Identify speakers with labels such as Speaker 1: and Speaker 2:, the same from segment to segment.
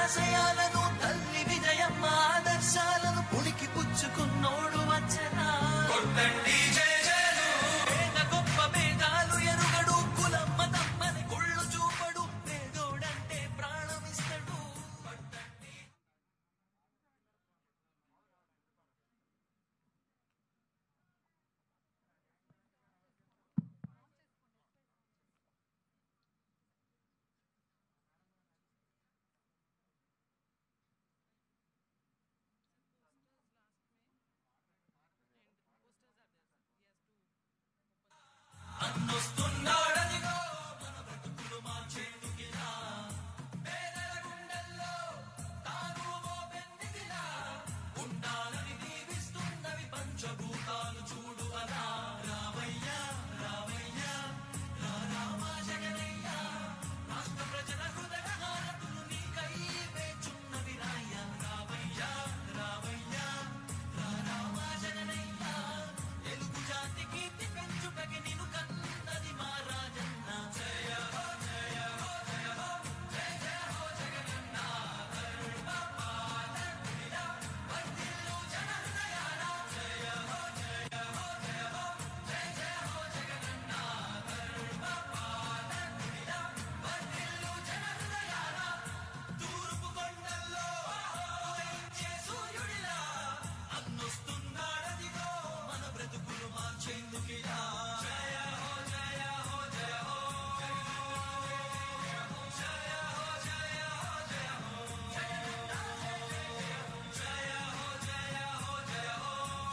Speaker 1: ఆశయాలను తల్లి విజయమ్మ ఆదర్శాలను పులికి పుచ్చుకున్నోడు వచ్చనా కొట్టండి జయ జయలు పేద గొప్ప భేదాలు ఎరుగడు కులమ్మ తమ్మని కుళ్ళు చూపడు పేదోడంటే ప్రాణమిస్తడు అన్నొస్తున్నాడదిగో మన బ్రతుకులు మార్చేందుకిలా పేదల గుండెల్లో తాను ఓ పెన్నిదిలా ఉండాలని దీవిస్తున్నవి పంచభూతాలు చూడు అలా రామయ్య రామయ్య రా రామ జగనయ్య రాష్ట్ర ప్రజల హృదయ హారతులు నీకై వేచున్నవి రాయ రామయ్య రామయ్య రా రామ జగనయ్య తెలుగు జాతి కీర్తి పెంచుటకి నిన్ను కన్నది మా రాజన్న జయ హో జయ హో జయ హో జయ జయ హో జగనన్న కరుణ పాలకుడిలా వర్ధిల్లు జన హృదయాల జయ హో జయ హో జయ హో జయ జయ హో జగనన్న కరుణ పాలకుడిలా వర్ధిల్లు జన హృదయాల తూర్పు కొండల్లో ఉదయించే సూర్యుడిలా అన్నొస్తున్నాడదిగో మన బ్రతుకులు మార్చేందుకిలా జయ హో జయ హో జయ హో జయ హో జయ హో జయ హో జయ హో జయ హో జయ హో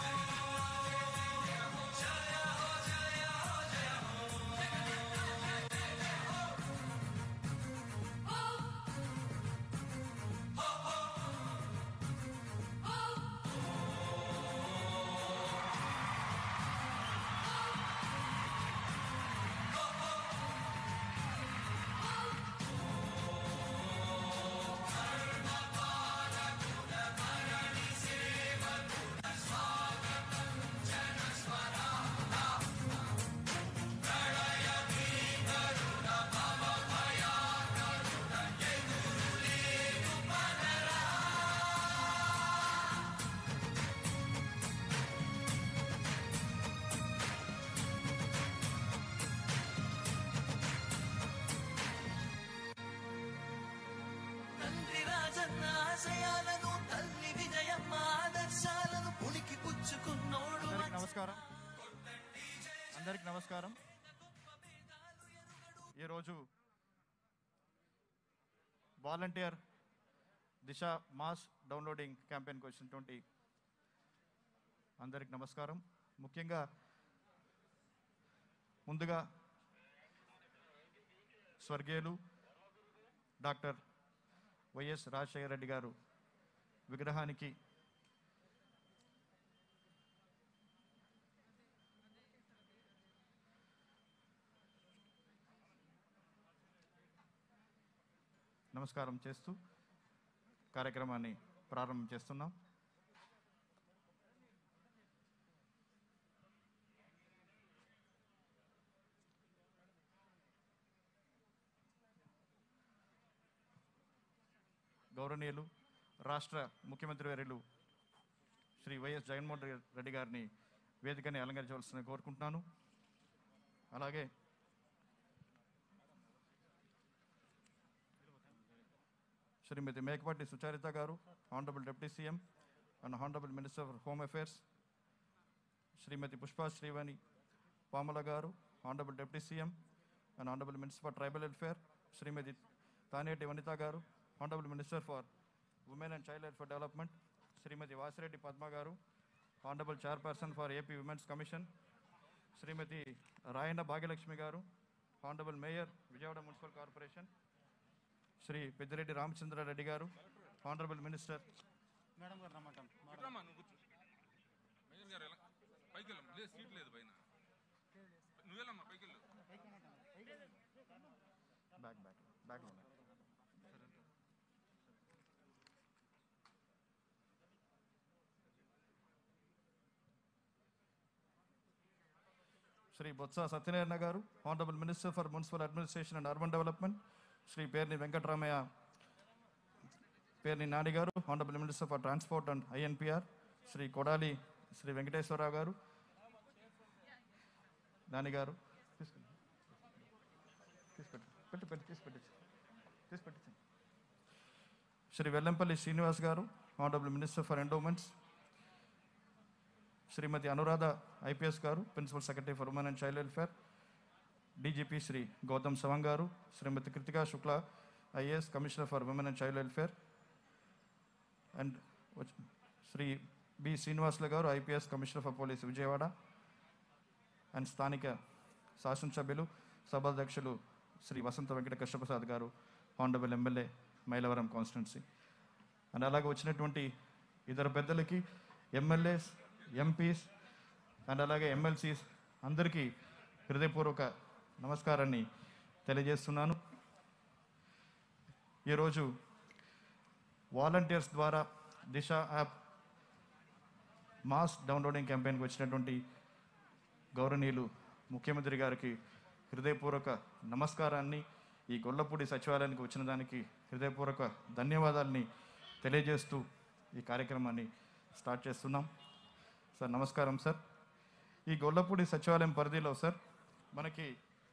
Speaker 1: జయ హో జయ హో జయ హో తండ్రి రాజన్న ఆశయాలను తల్లి విజయమ్మ ఆదర్శాలను పులికి పుచ్చుకున్నోడు
Speaker 2: అందరికి నమస్కారం అందరికి నమస్కారం ఈరోజు వాలంటీర్ దిశ మాస్ డౌన్లోడింగ్ క్యాంపెయిన్కి వచ్చినటువంటి అందరికి నమస్కారం ముఖ్యంగా ముందుగా స్వర్గీయులు డాక్టర్ వైఎస్ రాజశేఖర రెడ్డి గారు విగ్రహానికి నమస్కారం చేస్తూ కార్యక్రమాన్ని ప్రారంభం చేస్తున్నాం గౌరవనీయులు రాష్ట్ర ముఖ్యమంత్రి వర్యులు శ్రీ వైఎస్ జగన్మోహన్ రెడ్డి గారిని వేదికని అలంకరించవలసిన కోరుకుంటున్నాను అలాగే శ్రీమతి మేకపాటి సుచారిత గారు honourable deputy CM and honourable minister for home affairs Shrimati Pushpa Srivani Pamula గారు honourable deputy CM and honourable minister for tribal welfare Shrimati Taneti Vanitha గారు honourable minister for women and child welfare development Shrimati Vasireddy Padma గారు honourable chairperson for AP women's commission Shrimati Rayanna Bhagyalakshmi గారు honourable mayor Vijayawada municipal corporation Shri Peddireddy Ramachandra Reddy గారు honourable minister
Speaker 3: ఇట్రమ్మా, నువ్వు కూర్చో. Major గారు ఎలా పైకి వెళ్ళమ్మా లేదు సీట్ లేదు పైన నువ్వు వెళ్ళమ్మా పైకి వెళ్ళు
Speaker 2: back back back Shri Botcha Satyanarayana గారు honourable minister for municipal administration and urban development Shri Perni Venkataramaiah Perni Nani గారు honourable minister for transport and INPR Shri Kodali Shri Venkateswara Rao గారు నాని గారు తీసుకెళ్ళి తీసుపెట్టు పెట్టు పెట్టు తీసుపెట్టు తీసుపెట్టు శ్రీ వెల్లంపల్లి శ్రీనివాస్ గారు honourable minister for endowments Shrimati Anuradha IPS గారు principal secretary for women and child welfare DGP Shri Gautam Sawang గారు Shrimati Kritika Shukla IAS commissioner for women and child welfare and వచ్చి- శ్రీ బి శ్రీనివాసులు గారు IPS commissioner for police Vijayawada and స్థానిక శాసనసభ్యులు సభాధ్యక్షులు శ్రీ వసంత వెంకట కృష్ణప్రసాద్ గారు honourable MLA Mylavaram constituency and అలాగే వచ్చినటువంటి ఇతర పెద్దలకి ఎమ్మెల్యేస్ ఎంపీస్ అండ్ అలాగే ఎమ్మెల్సీస్ అందరికీ హృదయపూర్వక నమస్కారాన్ని తెలియజేస్తున్నాను ఈరోజు వాలంటీర్స్ ద్వారా దిశ యాప్ మాస్ డౌన్లోడింగ్ క్యాంపెయిన్కి వచ్చినటువంటి గౌరవనీయులు ముఖ్యమంత్రి గారికి హృదయపూర్వక నమస్కారాన్ని ఈ గొల్లపూడి సచివాలయానికి వచ్చిన దానికి హృదయపూర్వక ధన్యవాదాలని తెలియజేస్తూ ఈ కార్యక్రమాన్ని స్టార్ట్ చేస్తున్నాం సార్ నమస్కారం సార్ ఈ గొల్లపూడి సచివాలయం పరిధిలో సార్ మనకి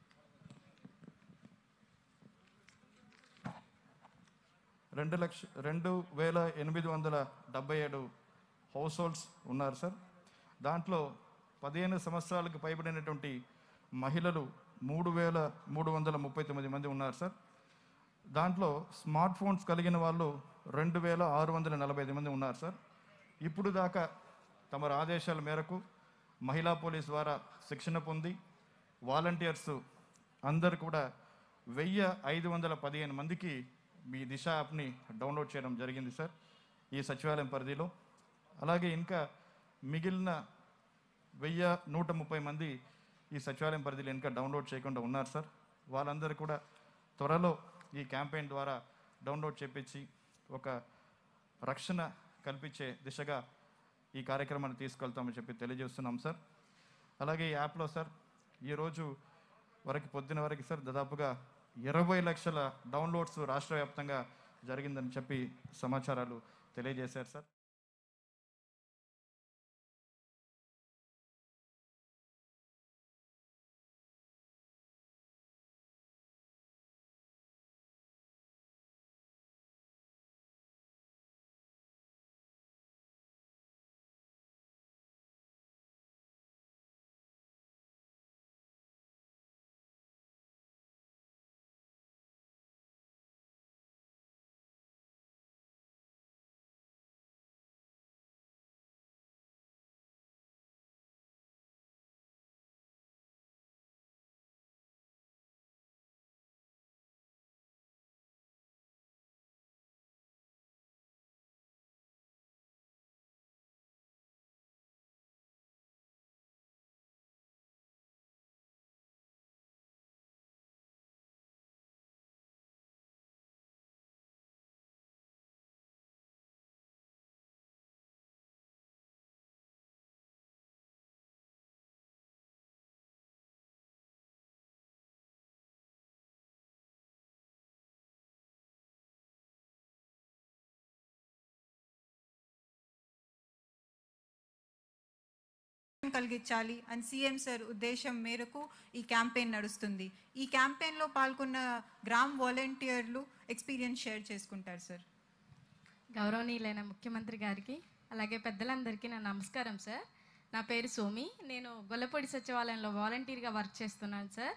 Speaker 2: రెండు లక్ష రెండు వేల ఎనిమిది వందల డెబ్బై ఏడు హౌస్ హోల్డ్స్ ఉన్నారు సార్ దాంట్లో పదిహేను సంవత్సరాలకు పైబడినటువంటి మహిళలు మూడు వేల మూడు వందల ముప్పై తొమ్మిది మంది ఉన్నారు సార్ దాంట్లో స్మార్ట్ ఫోన్స్ కలిగిన వాళ్ళు రెండు వేల ఆరు వందల నలభై ఐదు మంది ఉన్నారు సార్ ఇప్పుడు దాకా తమరి ఆదేశాల మేరకు మహిళా పోలీస్ ద్వారా శిక్షణ పొంది వాలంటీర్స్ అందరు కూడా వెయ్యి ఐదు వందల పదిహేను మందికి మీ దిశ యాప్ని డౌన్లోడ్ చేయడం జరిగింది సార్ ఈ సచివాలయం పరిధిలో అలాగే ఇంకా మిగిలిన వెయ్యి నూట ముప్పై మంది ఈ సచివాలయం పరిధిలో ఇంకా డౌన్లోడ్ చేయకుండా ఉన్నారు సార్ వాళ్ళందరూ కూడా త్వరలో ఈ క్యాంపెయిన్ ద్వారా డౌన్లోడ్ చేపించి ఒక రక్షణ కల్పించే దిశగా ఈ కార్యక్రమాన్ని తీసుకెళ్తామని చెప్పి తెలియజేస్తున్నాం సార్ అలాగే ఈ యాప్లో సార్ ఈరోజు వరకు పొద్దున వరకు సార్ దాదాపుగా ఇరవై లక్షల డౌన్లోడ్స్ రాష్ట్ర వ్యాప్తంగా జరిగిందని చెప్పి సమాచారాలు తెలియజేశారు సార్
Speaker 4: కలిగించాలి అని సీఎం సార్ ఉద్దేశం మేరకు ఈ క్యాంపెయిన్ నడుస్తుంది ఈ క్యాంపెయిన్లో పాల్గొన్న గ్రామ్ వాలంటీర్లు ఎక్స్పీరియన్స్ షేర్ చేసుకుంటారు సార్
Speaker 5: గౌరవనీయులైన ముఖ్యమంత్రి గారికి అలాగే పెద్దలందరికీ నా నమస్కారం సార్ నా పేరు సోమి నేను గొల్లపూడి సచివాలయంలో వాలంటీర్గా వర్క్ చేస్తున్నాను సార్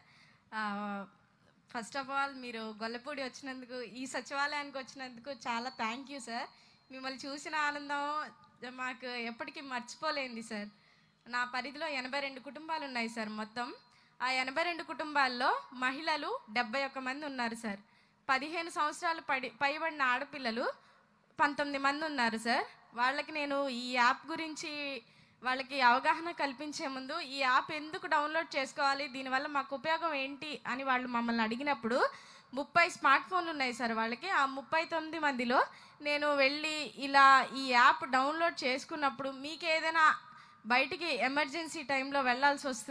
Speaker 5: ఫస్ట్ ఆఫ్ ఆల్ మీరు గొల్లపూడి వచ్చినందుకు ఈ సచివాలయానికి వచ్చినందుకు చాలా థ్యాంక్ యూ సార్ మిమ్మల్ని చూసిన ఆనందం మాకు ఎప్పటికీ మర్చిపోలేంది సార్ నా పరిధిలో ఎనభై రెండు కుటుంబాలు ఉన్నాయి సార్ మొత్తం ఆ ఎనభై రెండు కుటుంబాల్లో మహిళలు డెబ్బై ఒక్క మంది ఉన్నారు సార్ పదిహేను సంవత్సరాలు పడి పైబడిన ఆడపిల్లలు పంతొమ్మిది మంది ఉన్నారు సార్ వాళ్ళకి నేను ఈ యాప్ గురించి వాళ్ళకి అవగాహన కల్పించే ముందు ఈ యాప్ ఎందుకు డౌన్లోడ్ చేసుకోవాలి దీనివల్ల మాకు ఉపయోగం ఏంటి అని వాళ్ళు మమ్మల్ని అడిగినప్పుడు ముప్పై స్మార్ట్ ఫోన్లు ఉన్నాయి సార్ వాళ్ళకి ఆ ముప్పై తొమ్మిది మందిలో నేను వెళ్ళి ఇలా ఈ యాప్ డౌన్లోడ్ చేసుకున్నప్పుడు మీకు ఏదైనా బయటికి ఎమర్జెన్సీ టైంలో వెళ్ళాల్సి వస్తుంది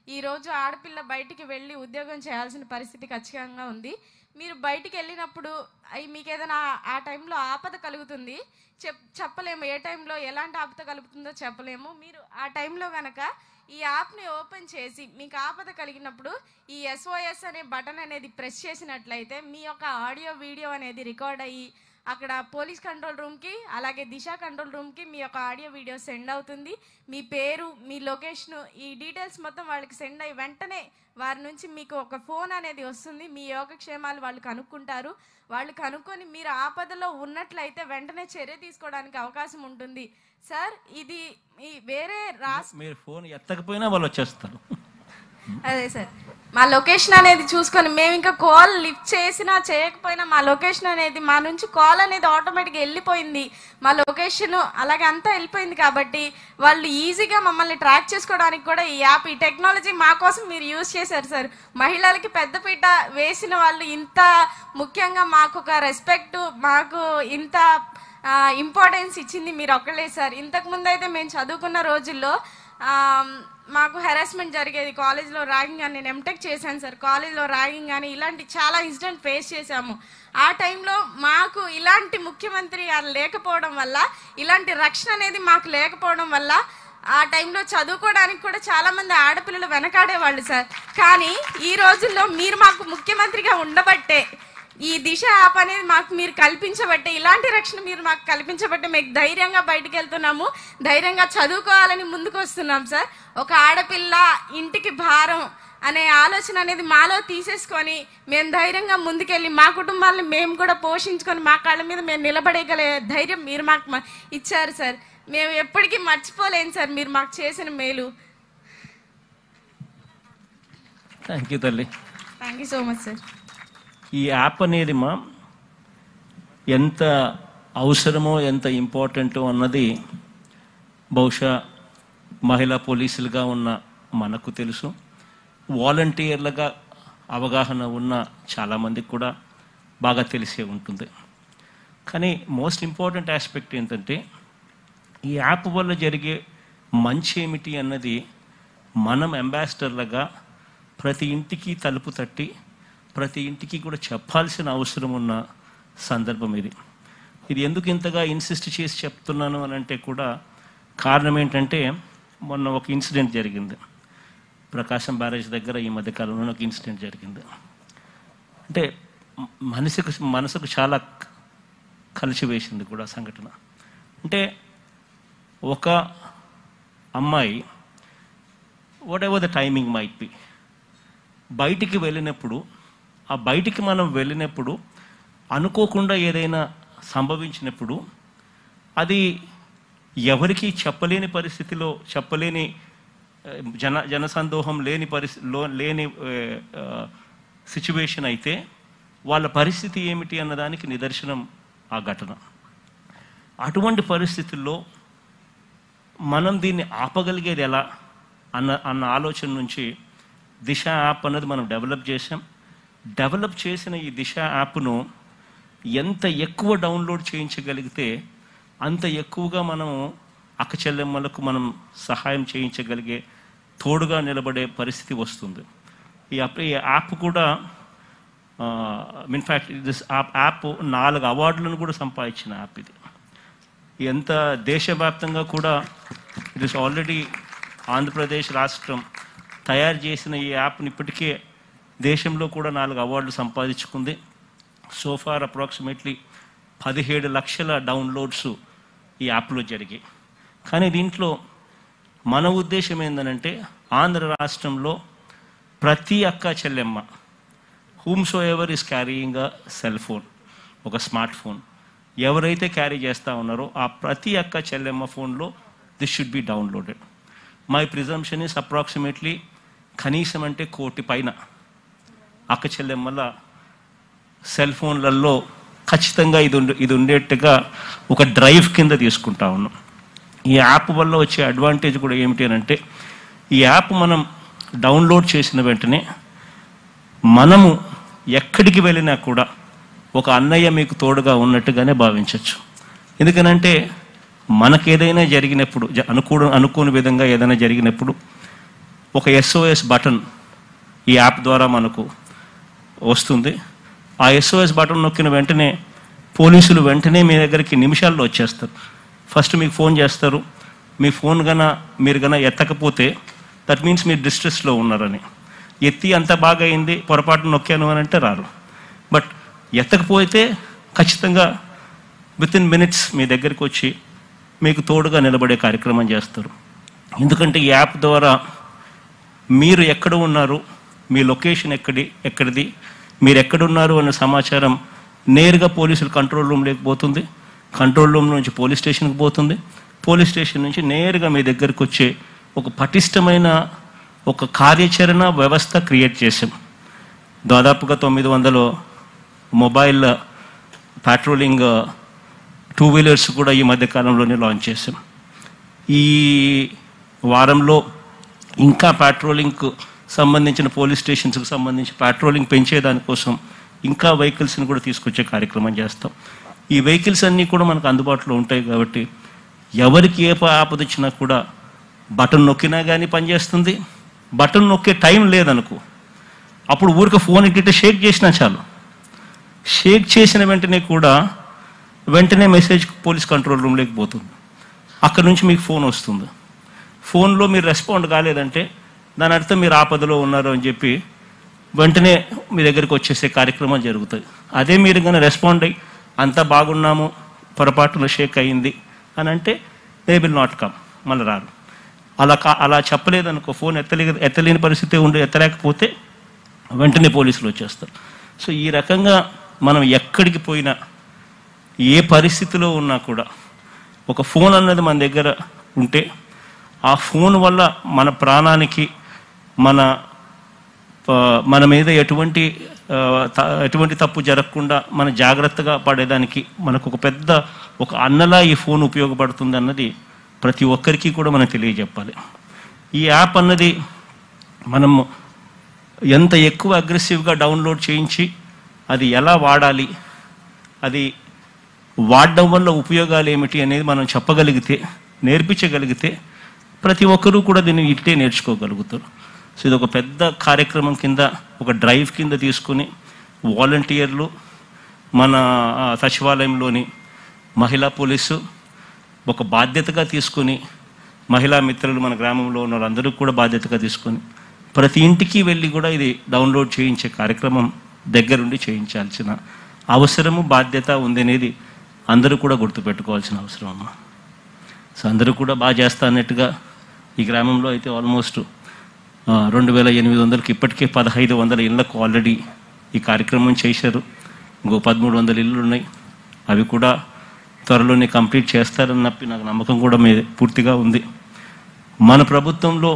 Speaker 5: ఈరోజు ఆడపిల్ల బయటికి వెళ్ళి ఉద్యోగం చేయాల్సిన పరిస్థితి ఖచ్చితంగా ఉంది మీరు బయటికి వెళ్ళినప్పుడు అయి మీకు ఏదైనా ఆ టైంలో ఆపద కలుగుతుంది చెప్ చెప్పలేము ఏ టైంలో ఎలాంటి ఆపద కలుగుతుందో చెప్పలేము మీరు ఆ టైంలో కనుక ఈ యాప్ని ఓపెన్ చేసి మీకు ఆపద కలిగినప్పుడు ఈ ఎస్ఓఎస్ అనే బటన్ అనేది ప్రెస్ చేసినట్లయితే మీ యొక్క ఆడియో వీడియో అనేది రికార్డ్ అయ్యి అక్కడ పోలీస్ కంట్రోల్ రూమ్కి అలాగే దిశ కంట్రోల్ రూమ్కి మీ యొక్క ఆడియో వీడియో సెండ్ అవుతుంది మీ పేరు మీ లొకేషన్ ఈ డీటెయిల్స్ మొత్తం వాళ్ళకి సెండ్ అయ్యి వెంటనే వారి నుంచి మీకు ఒక ఫోన్ అనేది వస్తుంది మీ యోగక్షేమాలు వాళ్ళు కనుక్కుంటారు వాళ్ళు కనుక్కొని మీరు ఆపదలో ఉన్నట్లయితే వెంటనే చర్య తీసుకోవడానికి అవకాశం ఉంటుంది సార్ ఇది ఈ వేరే రాష్ట్ర
Speaker 6: మీరు ఫోన్ ఎత్తకపోయినా వాళ్ళు వచ్చేస్తారు
Speaker 5: అదే సార్ మా లొకేషన్ అనేది చూసుకొని మేము ఇంకా కాల్ లిఫ్ట్ చేసినా చేయకపోయినా మా లొకేషన్ అనేది మా నుంచి కాల్ అనేది ఆటోమేటిక్గా వెళ్ళిపోయింది మా లొకేషన్ అలాగే అంతా వెళ్ళిపోయింది కాబట్టి వాళ్ళు ఈజీగా మమ్మల్ని ట్రాక్ చేసుకోవడానికి కూడా ఈ యాప్ ఈ టెక్నాలజీ మా కోసం మీరు యూజ్ చేశారు సార్ మహిళలకి పెద్దపీట వేసిన వాళ్ళు ఇంత ముఖ్యంగా మాకు ఒక రెస్పెక్ట్ మాకు ఇంత ఇంపార్టెన్స్ ఇచ్చింది మీరు ఒక్కలే సార్ ఇంతకుముందు అయితే మేము చదువుకున్న రోజుల్లో ఆ, మాకు హెరాస్మెంట్ జరిగేది కాలేజ్లో ర్యాగింగ్ అని నేను ఎంటెక్ చేశాను సార్ కాలేజ్లో ర్యాగింగ్ అని ఇలాంటి చాలా ఇన్సిడెంట్ ఫేస్ చేశాము ఆ టైంలో మాకు ఇలాంటి ముఖ్యమంత్రి గారు లేకపోవడం వల్ల ఇలాంటి రక్షణ అనేది మాకు లేకపోవడం వల్ల ఆ టైంలో చదువుకోవడానికి కూడా చాలా మంది ఆడపిల్లలు వెనకాడేవాళ్ళు సార్ కానీ ఈ రోజుల్లో మీరు మాకు ముఖ్యమంత్రిగా ఉండబట్టే ఈ దిశ యాప్ అనేది మాకు మీరు కల్పించబట్టే ఇలాంటి రక్షణ మీరు మాకు కల్పించబట్టే మేము ధైర్యంగా బయటికి వెళ్తున్నాము ధైర్యంగా చదువుకోవాలని ముందుకు వస్తున్నాం సార్ ఒక ఆడపిల్ల ఇంటికి భారం అనే ఆలోచన అనేది మాలో తీసేసుకొని మేము ధైర్యంగా ముందుకెళ్ళి మా కుటుంబాలను మేము కూడా పోషించుకొని మా కాళ్ళ మీద మేము నిలబడేయగలే ధైర్యం మీరు మాకు మ- ఇచ్చారు సార్ మేము ఎప్పటికీ మర్చిపోలేము సార్ మీరు మాకు చేసిన మేలు
Speaker 6: థ్యాంక్ యూ తల్లి
Speaker 5: thank you so much sir
Speaker 6: ఈ యాప్ అనేది మా ఎంత అవసరమో ఎంత ఇంపార్టెంటో అన్నది బహుశా మహిళా పోలీసులుగా ఉన్న మనకు తెలుసు వాలంటీర్లుగా అవగాహన ఉన్న చాలామందికి కూడా బాగా తెలిసే ఉంటుంది కానీ మోస్ట్ ఇంపార్టెంట్ ఆస్పెక్ట్ ఏంటంటే ఈ యాప్ వల్ల జరిగే మంచి ఏమిటి అన్నది మనం అంబాసిడర్లుగా ప్రతి ఇంటికి తలుపు తట్టి ప్రతి ఇంటికి కూడా చెప్పాల్సిన అవసరం ఉన్న సందర్భం ఇది ఇది ఎందుకు ఇంతగా ఇన్సిస్ట్ చేసి చెప్తున్నాను అని అంటే కూడా కారణం ఏంటంటే మొన్న ఒక ఇన్సిడెంట్ జరిగింది ప్రకాశం బ్యారేజ్ దగ్గర ఈ మధ్య కాలంలో ఒక ఇన్సిడెంట్ జరిగింది అంటే మ- మనసుకు మనసుకు చాలా కలిసి వేసింది కూడా సంఘటన అంటే ఒక అమ్మాయి whatever the timing might be బయటికి వెళ్ళినప్పుడు ఆ బయటికి మనం వెళ్ళినప్పుడు అనుకోకుండా ఏదైనా సంభవించినప్పుడు అది ఎవరికి చెప్పలేని పరిస్థితిలో చెప్పలేని ఆ, జన జనసందోహం లేని పరిస్థితిలో లేని సిచ్యువేషన్ అయితే వాళ్ళ పరిస్థితి ఏమిటి అన్నదానికి నిదర్శనం ఆ ఘటన అటువంటి పరిస్థితుల్లో మనం దీన్ని ఆపగలిగేది ఎలా అన్న అన్న ఆలోచన నుంచి దిశ యాప్ అన్నది మనం డెవలప్ చేసాం డెవలప్ చేసిన ఈ దిశ యాప్ను ఎంత ఎక్కువ డౌన్లోడ్ చేయించగలిగితే అంత ఎక్కువగా మనం అక్క చెల్లెమ్మలకు మనం సహాయం చేయించగలిగే తోడుగా నిలబడే పరిస్థితి వస్తుంది ఈ యాప్ ఈ యాప్ కూడా ఇన్ఫ్యాక్ట్ దిస్ యాప్ నాలుగు అవార్డులను కూడా సంపాదించిన యాప్ ఇది ఎంత దేశవ్యాప్తంగా కూడా ఇట్ ఇస్ ఆల్రెడీ ఆంధ్రప్రదేశ్ రాష్ట్రం తయారు చేసిన ఈ యాప్ని ఇప్పటికే దేశంలో కూడా నాలుగు అవార్డులు సంపాదించుకుంది సోఫార్ అప్రాక్సిమేట్లీ పదిహేడు లక్షల డౌన్లోడ్స్ ఈ యాప్లో జరిగాయి కానీ దీంట్లో మన ఉద్దేశం ఏంటంటే ఆంధ్ర రాష్ట్రంలో ప్రతి అక్క చెల్లెమ్మ whomsoever is carrying a cell phone ఒక స్మార్ట్ ఫోన్ ఎవరైతే క్యారీ చేస్తూ ఉన్నారో ఆ ప్రతి అక్క చెల్లెమ్మ ఫోన్లో this should be downloaded my presumption is approximately కనీసం అంటే కోటి పైన అక్క చెల్లెమ్మల సెల్ ఫోన్లలో ఖచ్చితంగా ఇది ఉండే ఇది ఉండేట్టుగా ఒక డ్రైవ్ కింద తీసుకుంటా ఉన్నాం ఈ యాప్ వల్ల వచ్చే అడ్వాంటేజ్ కూడా ఏమిటి అని అంటే ఈ యాప్ మనం డౌన్లోడ్ చేసిన వెంటనే మనము ఎక్కడికి వెళ్ళినా కూడా ఒక అన్నయ్య మీకు తోడుగా ఉన్నట్టుగానే భావించవచ్చు ఎందుకనంటే మనకు ఏదైనా జరిగినప్పుడు జ- అనుకూడ అనుకోని విధంగా ఏదైనా జరిగినప్పుడు ఒక ఎస్ఓఎస్ బటన్ ఈ యాప్ ద్వారా మనకు వస్తుంది ఆ ఎస్ఓఎస్ బటన్ నొక్కిన వెంటనే పోలీసులు వెంటనే మీ దగ్గరికి నిమిషాల్లో వచ్చేస్తారు ఫస్ట్ మీకు ఫోన్ చేస్తారు మీ ఫోన్ గన మీరు గన ఎత్తకపోతే దట్ మీన్స్ మీరు డిస్ట్రెస్లో ఉన్నారని ఎత్తి అంత బాగా అయింది పొరపాటు నొక్కాను అని అంటే రారు బట్ ఎత్తకపోతే ఖచ్చితంగా విత్ ఇన్ మినిట్స్ మీ దగ్గరికి వచ్చి మీకు తోడుగా నిలబడే కార్యక్రమం చేస్తారు ఎందుకంటే ఈ యాప్ ద్వారా మీరు ఎక్కడ ఉన్నారు మీ లొకేషన్ ఎక్కడి ఎక్కడిది మీరు ఎక్కడున్నారు అనే సమాచారం నేరుగా పోలీసులు కంట్రోల్ రూమ్లోకి పోతుంది కంట్రోల్ రూమ్ నుంచి పోలీస్ స్టేషన్కి పోతుంది పోలీస్ స్టేషన్ నుంచి నేరుగా మీ దగ్గరికి వచ్చే ఒక పటిష్టమైన ఒక కార్యాచరణ వ్యవస్థ క్రియేట్ చేసాం దాదాపుగా తొమ్మిది వందలు మొబైల్ పెట్రోలింగ్ టూ వీలర్స్ కూడా ఈ మధ్య కాలంలోనే లాంచ్ చేసాం ఈ వారంలో ఇంకా పెట్రోలింగ్కు సంబంధించిన పోలీస్ స్టేషన్స్కి సంబంధించి పెట్రోలింగ్ పెంచేదానికోసం ఇంకా వెహికల్స్ని కూడా తీసుకొచ్చే కార్యక్రమం చేస్తాం ఈ వెహికల్స్ అన్నీ కూడా మనకు అందుబాటులో ఉంటాయి కాబట్టి ఎవరికి ఏ ప- ఆపద వచ్చినా కూడా బటన్ నొక్కినా కానీ పనిచేస్తుంది బటన్ నొక్కే టైం లేదనుకో అప్పుడు ఊరికి ఫోన్ ఇట్ట షేక్ చేసినా చాలు షేక్ చేసిన వెంటనే కూడా వెంటనే మెసేజ్ పోలీస్ కంట్రోల్ రూమ్లోకి పోతుంది అక్కడ నుంచి మీకు ఫోన్ వస్తుంది ఫోన్లో మీరు రెస్పాండ్ కాలేదంటే దాని అర్థం మీరు ఆపదలో ఉన్నారు అని చెప్పి వెంటనే మీ దగ్గరికి వచ్చేసే కార్యక్రమం జరుగుతుంది అదే మీరు కానీ రెస్పాండ్ అయ్యి అంతా బాగున్నాము పొరపాటున షేక్ అయింది అని అంటే దే విల్ నాట్ కమ్ మళ్ళీ రారు అలా కా అలా చెప్పలేదనుకో ఫోన్ ఎత్తలే ఎత్తలేని పరిస్థితి ఉండి ఎత్తలేకపోతే వెంటనే పోలీసులు వచ్చేస్తారు సో ఈ రకంగా మనం ఎక్కడికి పోయినా ఏ పరిస్థితిలో ఉన్నా కూడా ఒక ఫోన్ అన్నది మన దగ్గర ఉంటే ఆ ఫోన్ వల్ల మన ప్రాణానికి మన ఆ, మన మీద ఎటువంటి ఆ, త- ఎటువంటి తప్పు జరగకుండా మన జాగ్రత్తగా పడేదానికి మనకు ఒక పెద్ద ఒక అన్నలా ఈ ఫోన్ ఉపయోగపడుతుంది అన్నది ప్రతి ఒక్కరికి కూడా మనం తెలియజెప్పాలి ఈ యాప్ అన్నది మనము ఎంత ఎక్కువ అగ్రెసివ్గా డౌన్లోడ్ చేయించి అది ఎలా వాడాలి అది వాడడం వల్ల ఉపయోగాలు ఏమిటి అనేది మనం చెప్పగలిగితే నేర్పించగలిగితే ప్రతి ఒక్కరూ కూడా దీన్ని ఇట్టే నేర్చుకోగలుగుతారు సో ఇది ఒక పెద్ద కార్యక్రమం కింద ఒక డ్రైవ్ కింద తీసుకుని వాలంటీర్లు మన ఆ, సచివాలయంలోని మహిళా పోలీసు ఒక బాధ్యతగా తీసుకుని మహిళా మిత్రులు మన గ్రామంలో ఉన్న వాళ్ళందరూ కూడా బాధ్యతగా తీసుకొని ప్రతి ఇంటికి వెళ్ళి కూడా ఇది డౌన్లోడ్ చేయించే కార్యక్రమం దగ్గరుండి చేయించాల్సిన అవసరము బాధ్యత ఉంది అనేది అందరూ కూడా గుర్తుపెట్టుకోవాల్సిన అవసరం అమ్మా సో అందరూ కూడా బాగా చేస్తా అన్నట్టుగా ఈ గ్రామంలో అయితే ఆల్మోస్ట్ రెండు వేల ఎనిమిది వందలకి ఇప్పటికే పదహైదు వందల ఇళ్లకు ఆల్రెడీ ఈ కార్యక్రమం చేశారు ఇంకో పదమూడు వందల ఇళ్ళు ఉన్నాయి అవి కూడా త్వరలోనే కంప్లీట్ చేస్తారని నప్పి నాకు నమ్మకం కూడా మీ పూర్తిగా ఉంది మన ప్రభుత్వంలో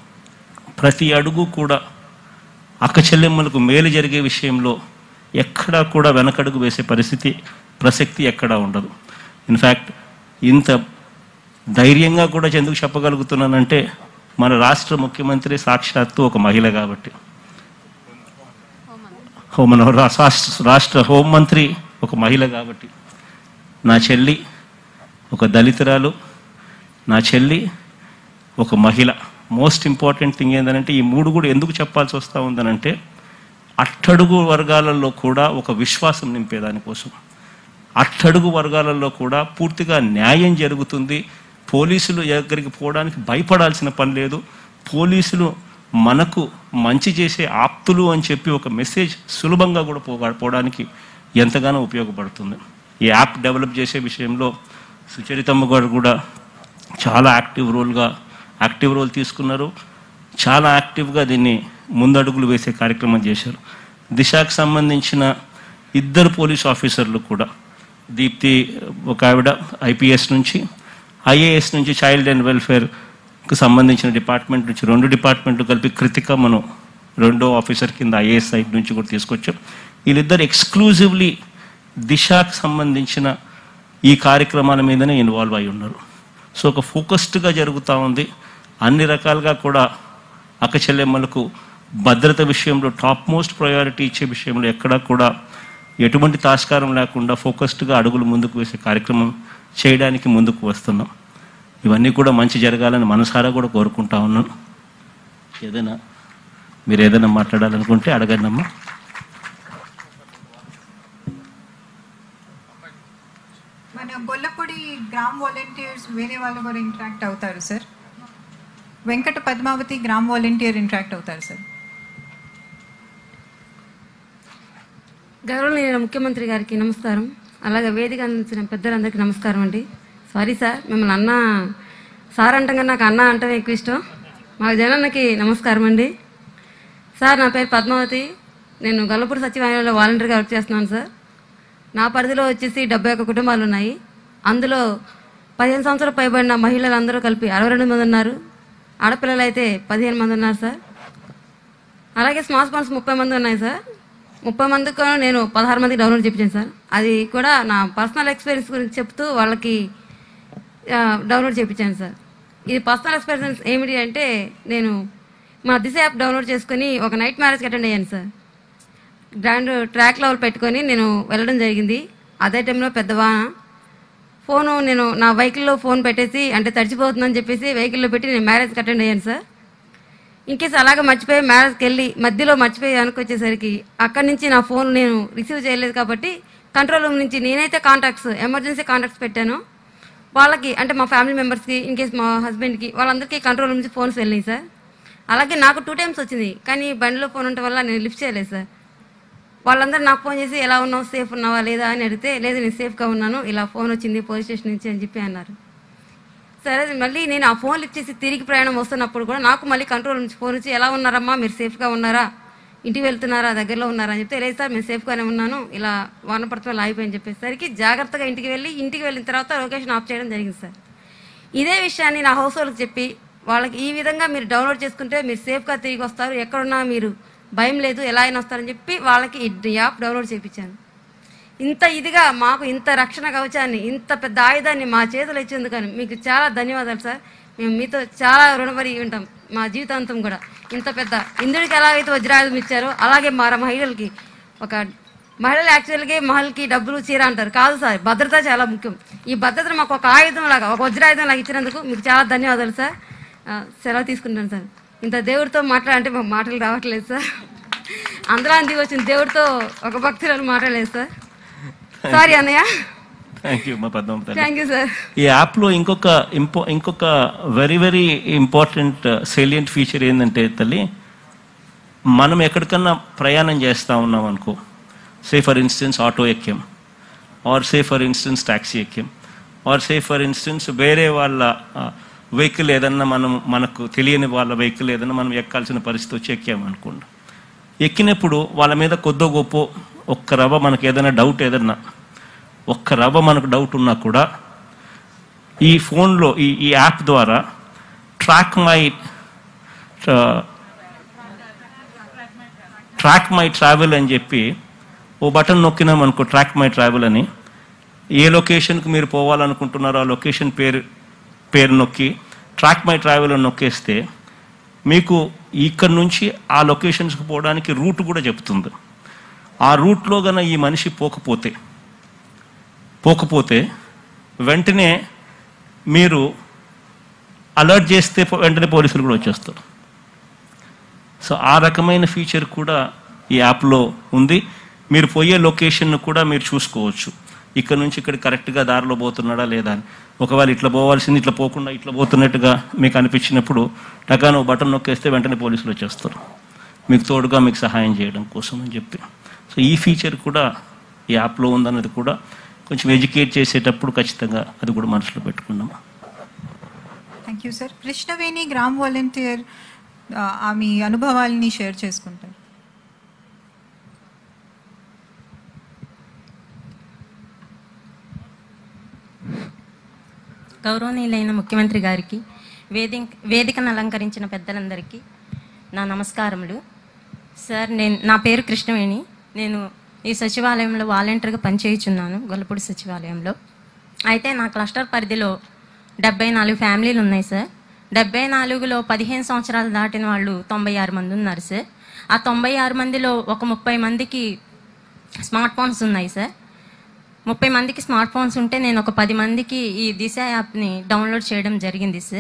Speaker 6: ప్రతి అడుగు కూడా అక్క చెల్లెమ్మలకు మేలు జరిగే విషయంలో ఎక్కడా కూడా వెనకడుగు వేసే పరిస్థితి ప్రసక్తి ఎక్కడా ఉండదు ఇన్ఫ్యాక్ట్ ఇంత ధైర్యంగా కూడా ఎందుకు చెప్పగలుగుతున్నానంటే మన రాష్ట్ర ముఖ్యమంత్రి సాక్షాత్తు ఒక మహిళ కాబట్టి హోం మన రాష్ట్ర రాష్ట్ర హోంమంత్రి ఒక మహిళ కాబట్టి నా చెల్లి ఒక దళితురాలు నా చెల్లి ఒక మహిళ మోస్ట్ ఇంపార్టెంట్ థింగ్ ఏంటంటే ఈ మూడు కూడా ఎందుకు చెప్పాల్సి వస్తూ ఉందనంటే అట్టడుగు వర్గాలలో కూడా ఒక విశ్వాసం నింపేదానికోసం అట్టడుగు వర్గాలలో కూడా పూర్తిగా న్యాయం జరుగుతుంది పోలీసులు దగ్గరికి పోవడానికి భయపడాల్సిన పని లేదు పోలీసులు మనకు మంచి చేసే ఆప్తులు అని చెప్పి ఒక మెసేజ్ సులభంగా కూడా పోగా పోవడానికి ఎంతగానో ఉపయోగపడుతుంది ఈ యాప్ డెవలప్ చేసే విషయంలో సుచరితమ్మ గారు కూడా చాలా యాక్టివ్ రోల్గా యాక్టివ్ రోల్ తీసుకున్నారు చాలా యాక్టివ్గా దీన్ని ముందడుగులు వేసే కార్యక్రమం చేశారు దిశకు సంబంధించిన ఇద్దరు పోలీస్ ఆఫీసర్లు కూడా దీప్తి ఒక ఆవిడ ఐపీఎస్ నుంచి ఐఏఎస్ నుంచి చైల్డ్ అండ్ వెల్ఫేర్కు సంబంధించిన డిపార్ట్మెంట్ నుంచి రెండు డిపార్ట్మెంట్లు కలిపి కృతిక మనం రెండో ఆఫీసర్ కింద ఐఏఎస్ సైడ్ నుంచి కూడా తీసుకొచ్చాం వీళ్ళిద్దరు ఎక్స్క్లూజివ్లీ దిశకు సంబంధించిన ఈ కార్యక్రమాల మీదనే ఇన్వాల్వ్ అయి ఉన్నారు సో ఒక ఫోకస్డ్గా జరుగుతూ ఉంది అన్ని రకాలుగా కూడా అక్క చెల్లెమ్మలకు భద్రత విషయంలో టాప్ మోస్ట్ ప్రయారిటీ ఇచ్చే విషయంలో ఎక్కడా కూడా ఎటువంటి తాస్కారం లేకుండా ఫోకస్డ్గా అడుగులు ముందుకు వేసే కార్యక్రమం చేయడానికి ముందుకు వస్తున్నాం ఇవన్నీ కూడా మంచి జరగాలని మనసారా కూడా కోరుకుంటా ఉన్నాను ఏదైనా మీరు ఏదైనా మాట్లాడాలనుకుంటే అడగండి అమ్మా
Speaker 4: మన గొల్లపూడి గ్రామ్ వాలంటీర్స్ వేరే వాళ్ళు కూడా ఇంటరాక్ట్ అవుతారు sir Venkata Padmavathi gram volunteer interact అవుతారు సార్
Speaker 7: గౌరవనీయ ముఖ్యమంత్రి గారికి నమస్కారం అలాగే వేదిక అందించిన పెద్దలందరికీ నమస్కారం అండి సారీ సార్ మిమ్మల్ని అన్న సార్ అంటగా నాకు అన్న అంటమే ఎక్కువ ఇష్టం మా జనాన్నకి నమస్కారం అండి సార్ నా పేరు పద్మావతి నేను గల్లపూడి సచివాలయంలో వాలంటీర్గా వర్క్ చేస్తున్నాను సార్ నా పరిధిలో వచ్చేసి డెబ్బై ఒక్క కుటుంబాలు ఉన్నాయి అందులో పదిహేను సంవత్సరాలు పైబడిన మహిళలు అందరూ కలిపి అరవై రెండు మంది ఉన్నారు ఆడపిల్లలు అయితే పదిహేను మంది ఉన్నారు సార్ అలాగే స్మార్ట్ ఫోన్స్ ముప్పై మంది ఉన్నాయి సార్ ముప్పై మందికి నేను పదహారు మందికి డౌన్లోడ్ చేయించాను సార్ అది కూడా నా పర్సనల్ ఎక్స్పీరియన్స్ గురించి చెప్తూ వాళ్ళకి ఆ, డౌన్లోడ్ చేయించాను సార్ ఇది పర్సనల్ ఎక్స్పీరియన్స్ ఏమిటి అంటే నేను మా దిశ యాప్ డౌన్లోడ్ చేసుకుని ఒక నైట్ మ్యారేజ్కి అటెండ్ అయ్యాను సార్ గ్రాండ్ ట్రాక్ లెవెల్ పెట్టుకొని నేను వెళ్ళడం జరిగింది అదే టైంలో పెద్ద వాన ఫోను నేను నా వెహికల్లో ఫోన్ పెట్టేసి అంటే తడిచిపోతుందని చెప్పేసి వెహికల్లో పెట్టి నేను మ్యారేజ్కి అటెండ్ అయ్యాను సార్ ఇన్ కేసు అలాగే మర్చిపోయి మ్యారేజ్కి వెళ్ళి మధ్యలో మర్చిపోయి అనుకొచ్చేసరికి అక్కడి నుంచి నా ఫోన్ నేను రిసీవ్ చేయలేదు కాబట్టి కంట్రోల్ రూమ్ నుంచి నేనైతే కాంటాక్ట్స్ ఎమర్జెన్సీ కాంటాక్ట్స్ పెట్టాను వాళ్ళకి అంటే మా ఫ్యామిలీ మెంబర్స్కి ఇన్ కేస్ మా హస్బెండ్కి వాళ్ళందరికీ కంట్రోల్ రూమ్ నుంచి ఫోన్స్ వెళ్ళినాయి సార్ అలాగే నాకు టూ టైమ్స్ వచ్చింది కానీ బండిలో ఫోన్ ఉండటం వల్ల నేను లిఫ్ట్ చేయలేదు సార్ వాళ్ళందరూ నాకు ఫోన్ చేసి ఎలా ఉన్నావు సేఫ్ ఉన్నావా లేదా అని అడిగితే లేదు నేను సేఫ్గా ఉన్నాను ఇలా ఫోన్ వచ్చింది పోలీస్ స్టేషన్ నుంచి అని చెప్పి అన్నారు సరే మళ్ళీ నేను ఆ ఫోన్ లిఫ్ట్ చేసి తిరిగి ప్రయాణం వస్తున్నప్పుడు కూడా నాకు మళ్ళీ కంట్రోల్ నుంచి ఫోన్ వచ్చి ఎలా ఉన్నారమ్మా మీరు సేఫ్గా ఉన్నారా ఇంటికి వెళ్తున్నారా దగ్గరలో ఉన్నారా అని చెప్తే లేదు సార్ నేను సేఫ్గానే ఉన్నాను ఇలా వానపడతా ఆగిపోయి చెప్పేసరికి జాగ్రత్తగా ఇంటికి వెళ్ళి ఇంటికి వెళ్ళిన తర్వాత లొకేషన్ ఆఫ్ చేయడం జరిగింది సార్ ఇదే విషయాన్ని నా హౌస్ వాళ్ళకి చెప్పి వాళ్ళకి ఈ విధంగా మీరు డౌన్లోడ్ చేసుకుంటే మీరు సేఫ్గా తిరిగి వస్తారు ఎక్కడున్నా మీరు భయం లేదు ఎలా అయినా వస్తారని చెప్పి వాళ్ళకి ఈ యాప్ డౌన్లోడ్ చేయించాను ఇంత ఇదిగా మాకు ఇంత రక్షణ కవచాన్ని ఇంత పెద్ద ఆయుధాన్ని మా చేతులు ఇచ్చేందుకని మీకు చాలా ధన్యవాదాలు సార్ మేము మీతో చాలా రుణపడి ఉంటాం మా జీవితాంతం కూడా ఇంత పెద్ద ఇంద్రుడికి ఎలాగైతే వజ్రాయుధం ఇచ్చారో అలాగే మా మహిళలకి ఒక మహిళలు యాక్చువల్గా మహిళకి డబ్బులు చీర అంటారు కాదు సార్ భద్రత చాలా ముఖ్యం ఈ భద్రతను మాకు ఒక ఆయుధం లాగా ఒక వజ్రాయుధం లాగా ఇచ్చినందుకు మీకు చాలా ధన్యవాదాలు సార్ ఆ, సెలవు తీసుకుంటాను సార్ ఇంత దేవుడితో మాట్లాడంటే మాకు మాటలు రావట్లేదు సార్ అందరూ అందికి వచ్చిన దేవుడితో ఒక భక్తులను మాట్లాడలేదు సార్ సారీ అన్నయ్య
Speaker 6: థ్యాంక్ యూ మా పద్మం తల్లి
Speaker 7: థ్యాంక్ యూ సార్
Speaker 6: ఈ యాప్లో ఇంకొక ఇంపో ఇంకొక very very important salient feature ఏంటంటే తల్లి మనం ఎక్కడికన్నా ప్రయాణం చేస్తూ ఉన్నాం అనుకో సే ఫర్ ఇన్స్టెన్స్ ఆటో ఎక్కాం or say for instance taxi ఎక్కాం ఆర్ సే ఫర్ ఇన్స్టెన్స్ వేరే వాళ్ళ వెహికల్ ఏదన్నా మనం మనకు తెలియని వాళ్ళ వెహికల్ ఏదన్నా మనం ఎక్కాల్సిన పరిస్థితి వచ్చి ఎక్కామనుకోండి ఎక్కినప్పుడు వాళ్ళ మీద కొద్దో గొప్ప ఒక్క రవ్వ మనకు ఏదైనా డౌట్ ఏదన్నా ఒక్క రవ్వ మనకు డౌట్ ఉన్నా కూడా ఈ ఫోన్లో ఈ ఈ యాప్ ద్వారా track my track my travel అని చెప్పి ఓ బటన్ నొక్కినాం అనుకో ట్రాక్ మై ట్రావెల్ అని ఏ లొకేషన్కి మీరు పోవాలనుకుంటున్నారో ఆ లొకేషన్ పేరు పేరు నొక్కి ట్రాక్ మై ట్రావెల్ అని నొక్కేస్తే మీకు ఇక్కడ నుంచి ఆ లొకేషన్స్కి పోవడానికి రూట్ కూడా చెప్తుంది ఆ రూట్లో గన ఈ మనిషి పోకపోతే పోకపోతే వెంటనే మీరు అలర్ట్ చేస్తే పో- వెంటనే పోలీసులు కూడా వచ్చేస్తారు సో ఆ రకమైన ఫీచర్ కూడా ఈ యాప్లో ఉంది మీరు పోయే లొకేషన్ కూడా మీరు చూసుకోవచ్చు ఇక్కడ నుంచి ఇక్కడ కరెక్ట్గా దారిలో పోతున్నాడా లేదా అని ఒకవేళ ఇట్లా పోవాల్సింది ఇట్లా పోకుండా ఇట్లా పోతున్నట్టుగా మీకు అనిపించినప్పుడు టకాను బటన్ నొక్కేస్తే వెంటనే పోలీసులు వచ్చేస్తారు మీకు తోడుగా మీకు సహాయం చేయడం కోసం అని చెప్పి సో ఈ ఫీచర్ కూడా ఈ యాప్లో ఉందన్నది కూడా కొంచెం ఎడ్యుకేట్ చేసేటప్పుడు ఖచ్చితంగా అది కూడా మనసులో పెట్టుకున్నాము
Speaker 4: thank you sir Krishnaveni gram volunteer ఆమె అనుభవాలని షేర్ చేసుకుంటారు
Speaker 8: గౌరవనీయులైన ముఖ్యమంత్రి గారికి వేదిక వేదికను అలంకరించిన పెద్దలందరికీ నా నమస్కారములు సార్ నేను నా పేరు కృష్ణవేణి నేను ఈ సచివాలయంలో వాలంటీర్గా పనిచేయుచున్నాను గొల్లపూడి సచివాలయంలో అయితే నా క్లస్టర్ పరిధిలో డెబ్బై నాలుగు ఫ్యామిలీలు ఉన్నాయి సార్ డెబ్బై నాలుగులో పదిహేను సంవత్సరాలు దాటిన వాళ్ళు తొంభై ఆరు మంది ఉన్నారు సార్ ఆ తొంభై ఆరు మందిలో ఒక ముప్పై మందికి స్మార్ట్ ఫోన్స్ ఉన్నాయి సార్ ముప్పై మందికి స్మార్ట్ ఫోన్స్ ఉంటే నేను ఒక పది మందికి ఈ దిశ యాప్ని డౌన్లోడ్ చేయడం జరిగింది సార్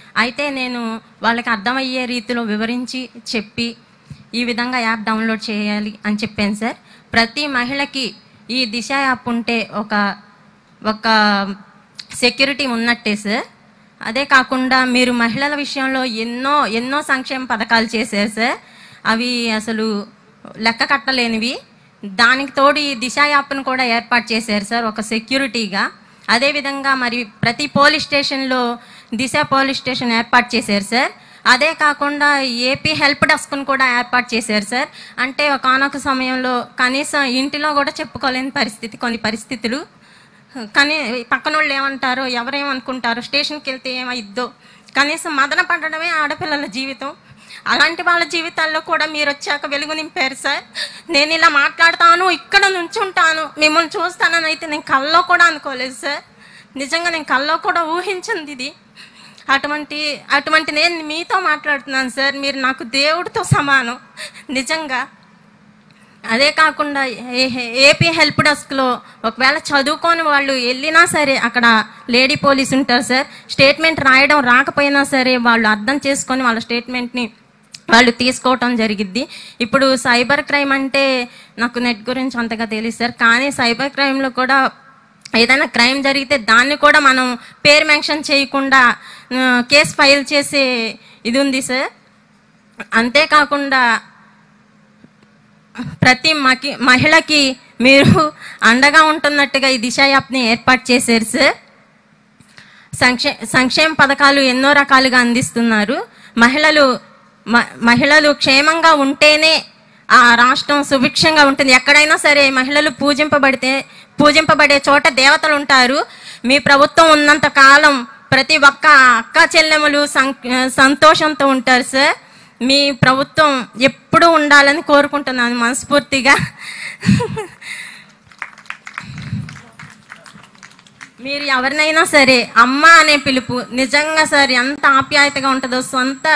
Speaker 8: అయితే నేను వాళ్ళకి అర్థమయ్యే రీతిలో వివరించి చెప్పి ఈ విధంగా యాప్ డౌన్లోడ్ చేయాలి అని చెప్పాను సార్ ప్రతి మహిళకి ఈ దిశ యాప్ ఉంటే ఒక ఒక సెక్యూరిటీ ఉన్నట్టే సార్ అదే కాకుండా మీరు మహిళల విషయంలో ఎన్నో ఎన్నో సంక్షేమ పథకాలు చేశారు సార్ అవి అసలు లెక్క కట్టలేనివి దానికి తోడు ఈ దిశ యాప్ను కూడా ఏర్పాటు చేశారు సార్ ఒక సెక్యూరిటీగా అదేవిధంగా మరి ప్రతి పోలీస్ స్టేషన్లో దిశ పోలీస్ స్టేషన్ ఏర్పాటు చేశారు సార్ అదే కాకుండా ఏపీ హెల్ప్ డెస్క్ను కూడా ఏర్పాటు చేశారు సార్ అంటే ఒకనొక సమయంలో కనీసం ఇంటిలో కూడా చెప్పుకోలేని పరిస్థితి కొన్ని పరిస్థితులు కానీ పక్కన వాళ్ళు ఏమంటారో ఎవరేమనుకుంటారో స్టేషన్కి వెళ్తే ఏమైద్దో కనీసం మదన పడడమే ఆడపిల్లల జీవితం అలాంటి వాళ్ళ జీవితాల్లో కూడా మీరు వచ్చాక వెలుగు నింపారు సార్ నేను ఇలా మాట్లాడతాను ఇక్కడ నుంచుంటాను మిమ్మల్ని చూస్తానని అయితే నేను కల్లో కూడా అనుకోలేదు సార్ నిజంగా నేను కల్లో కూడా ఊహించింది ఇది అటువంటి అటువంటి నేను మీతో మాట్లాడుతున్నాను సార్ మీరు నాకు దేవుడితో సమానం నిజంగా అదే కాకుండా ఏ- ఏపీ హెల్ప్ డెస్క్లో ఒకవేళ చదువుకొని వాళ్ళు వెళ్ళినా సరే అక్కడ లేడీ పోలీస్ ఉంటారు సార్ స్టేట్మెంట్ రాయడం రాకపోయినా సరే వాళ్ళు అర్థం చేసుకొని వాళ్ళ స్టేట్మెంట్ని వాళ్ళు తీసుకోవటం జరిగిద్ది ఇప్పుడు సైబర్ క్రైమ్ అంటే నాకు నెట్ గురించి అంతగా తెలియదు సార్ కానీ సైబర్ క్రైమ్లో కూడా ఏదైనా క్రైమ్ జరిగితే దాన్ని కూడా మనం పేరు మెన్షన్ చేయకుండా ఆ, కేసు ఫైల్ చేసే ఇది ఉంది సార్ అంతేకాకుండా ప్రతి మకి మహిళకి మీరు అండగా ఉంటున్నట్టుగా ఈ దిశ యాప్ని ఏర్పాటు చేశారు సార్ సంక్షే సంక్షేమ పథకాలు ఎన్నో రకాలుగా అందిస్తున్నారు మహిళలు మ- మహిళలు క్షేమంగా ఉంటేనే ఆ రాష్ట్రం సుభిక్షంగా ఉంటుంది ఎక్కడైనా సరే మహిళలు పూజింపబడితే పూజింపబడే చోట దేవతలు ఉంటారు మీ ప్రభుత్వం ఉన్నంత కాలం ప్రతి ఒక్క అక్క చెల్లెములు సం- సంతోషంతో ఉంటారు సార్ మీ ప్రభుత్వం ఎప్పుడూ ఉండాలని కోరుకుంటున్నాను మనస్ఫూర్తిగా మీరు ఎవరినైనా సరే అమ్మ అనే పిలుపు నిజంగా సార్ ఎంత ఆప్యాయతగా ఉంటుందో సొంత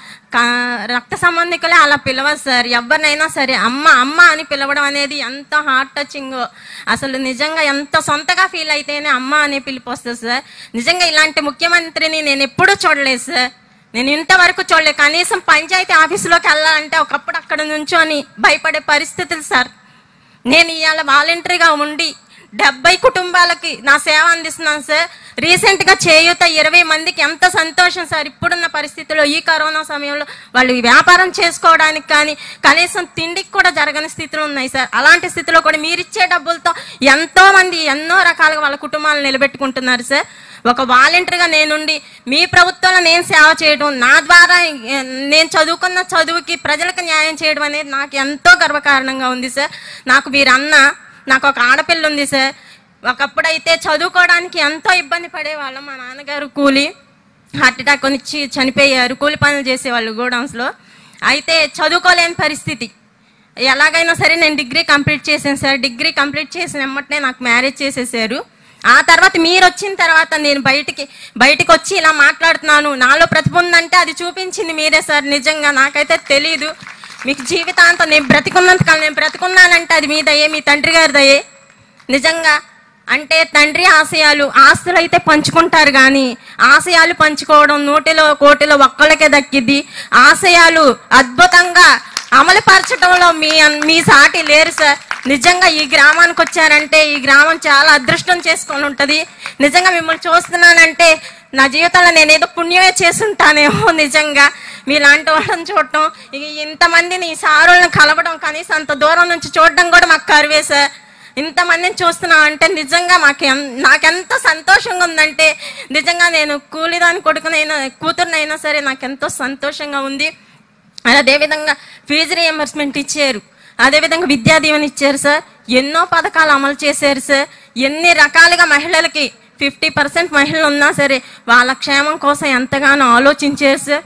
Speaker 8: క- రక్త సంబంధికులే అలా పిలవరు సార్ ఎవరినైనా సరే అమ్మ అమ్మ అని పిలవడం అనేది ఎంత హార్ట్ టచింగ్ అసలు నిజంగా ఎంత సొంతగా ఫీల్ అయితేనే అమ్మ అనే పిలుపు వస్తుంది సార్ నిజంగా ఇలాంటి ముఖ్యమంత్రిని నేను ఎప్పుడూ చూడలేదు సార్ నేను ఇంతవరకు చూడలేదు కనీసం పంచాయతీ ఆఫీసులోకి వెళ్ళాలంటే ఒకప్పుడు అక్కడ నుంచొని భయపడే పరిస్థితులు సార్ నేను ఇవాళ వాలంటరీగా ఉండి డెబ్బై కుటుంబాలకి నా సేవ అందిస్తున్నాను సార్ రీసెంట్ గా చేయూత ఇరవై మందికి ఎంత సంతోషం సార్ ఇప్పుడున్న పరిస్థితుల్లో ఈ కరోనా సమయంలో వాళ్ళు ఈ వ్యాపారం చేసుకోవడానికి కానీ కనీసం తిండికి కూడా జరగని స్థితిలో ఉన్నాయి సార్ అలాంటి స్థితిలో కూడా మీరు ఇచ్చే డబ్బులతో ఎంతో మంది ఎన్నో రకాలుగా వాళ్ళ కుటుంబాలను నిలబెట్టుకుంటున్నారు సార్ ఒక వాలంటీర్గా నేనుండి మీ ప్రభుత్వంలో నేను సేవ చేయడం నా ద్వారా ఏ, నేను చదువుకున్న చదువుకి ప్రజలకు న్యాయం చేయడం అనేది నాకు ఎంతో గర్వకారణంగా ఉంది సార్ నాకు మీరు అన్న నాకు ఒక ఆడపిల్ల ఉంది సార్ ఒకప్పుడైతే చదువుకోవడానికి ఎంతో ఇబ్బంది పడేవాళ్ళం మా నాన్నగారు కూలి హార్ట్ అటాక్ వచ్చి చనిపోయారు కూలి పనులు చేసేవాళ్ళు గోడౌన్స్లో అయితే చదువుకోలేని పరిస్థితి ఎలాగైనా సరే నేను డిగ్రీ కంప్లీట్ చేశాను సార్ డిగ్రీ కంప్లీట్ చేసిన వెంబటనే నాకు మ్యారేజ్ చేసేసారు ఆ తర్వాత మీరు వచ్చిన తర్వాత నేను బయటికి బయటికి వచ్చి ఇలా మాట్లాడుతున్నాను నాలో ప్రతిభ ఉందంటే అది చూపించింది మీరే సార్ నిజంగా నాకైతే తెలీదు మీకు జీవితాంతం నేను బ్రతికున్నంత కాలం నేను బ్రతికున్నానంటే అది మీ దయే మీ తండ్రి గారి దయే నిజంగా అంటే తండ్రి ఆశయాలు ఆస్తులు అయితే పంచుకుంటారు కానీ ఆశయాలు పంచుకోవడం నూటిలో కోటిలో ఒక్కళ్ళకే దక్కిద్ది ఆశయాలు అద్భుతంగా అమలు పరచడంలో మీ అన్- మీ సాటి లేరు సార్ నిజంగా ఈ గ్రామానికి వచ్చారంటే ఈ గ్రామం చాలా అదృష్టం చేసుకొని ఉంటది నిజంగా మిమ్మల్ని చూస్తున్నానంటే నా జీవితంలో నేను ఏదో పుణ్యమే చేసుంటానేమో నిజంగా మీలాంటి వాళ్ళని చూడటం ఇక ఇంతమందిని ఈ సారులను కలవడం కనీసం అంత దూరం నుంచి చూడడం కూడా మాకు కరువే సార్ ఇంతమందిని చూస్తున్నాం అంటే నిజంగా మాకు ఎన్- నాకెంత సంతోషంగా ఉందంటే నిజంగా నేను కూలిదాని కొడుకునైనా కూతురునైనా సరే నాకు ఎంతో సంతోషంగా ఉంది అదేవిధంగా ఫీజు రియంబర్స్మెంట్ ఇచ్చారు అదేవిధంగా విద్యా దీవెన ఇచ్చారు సార్ ఎన్నో పథకాలు అమలు చేశారు సార్ ఎన్ని రకాలుగా మహిళలకి ఫిఫ్టీ పర్సెంట్ మహిళలు ఉన్నా సరే వాళ్ళ క్షేమం కోసం ఎంతగానో ఆలోచించారు సార్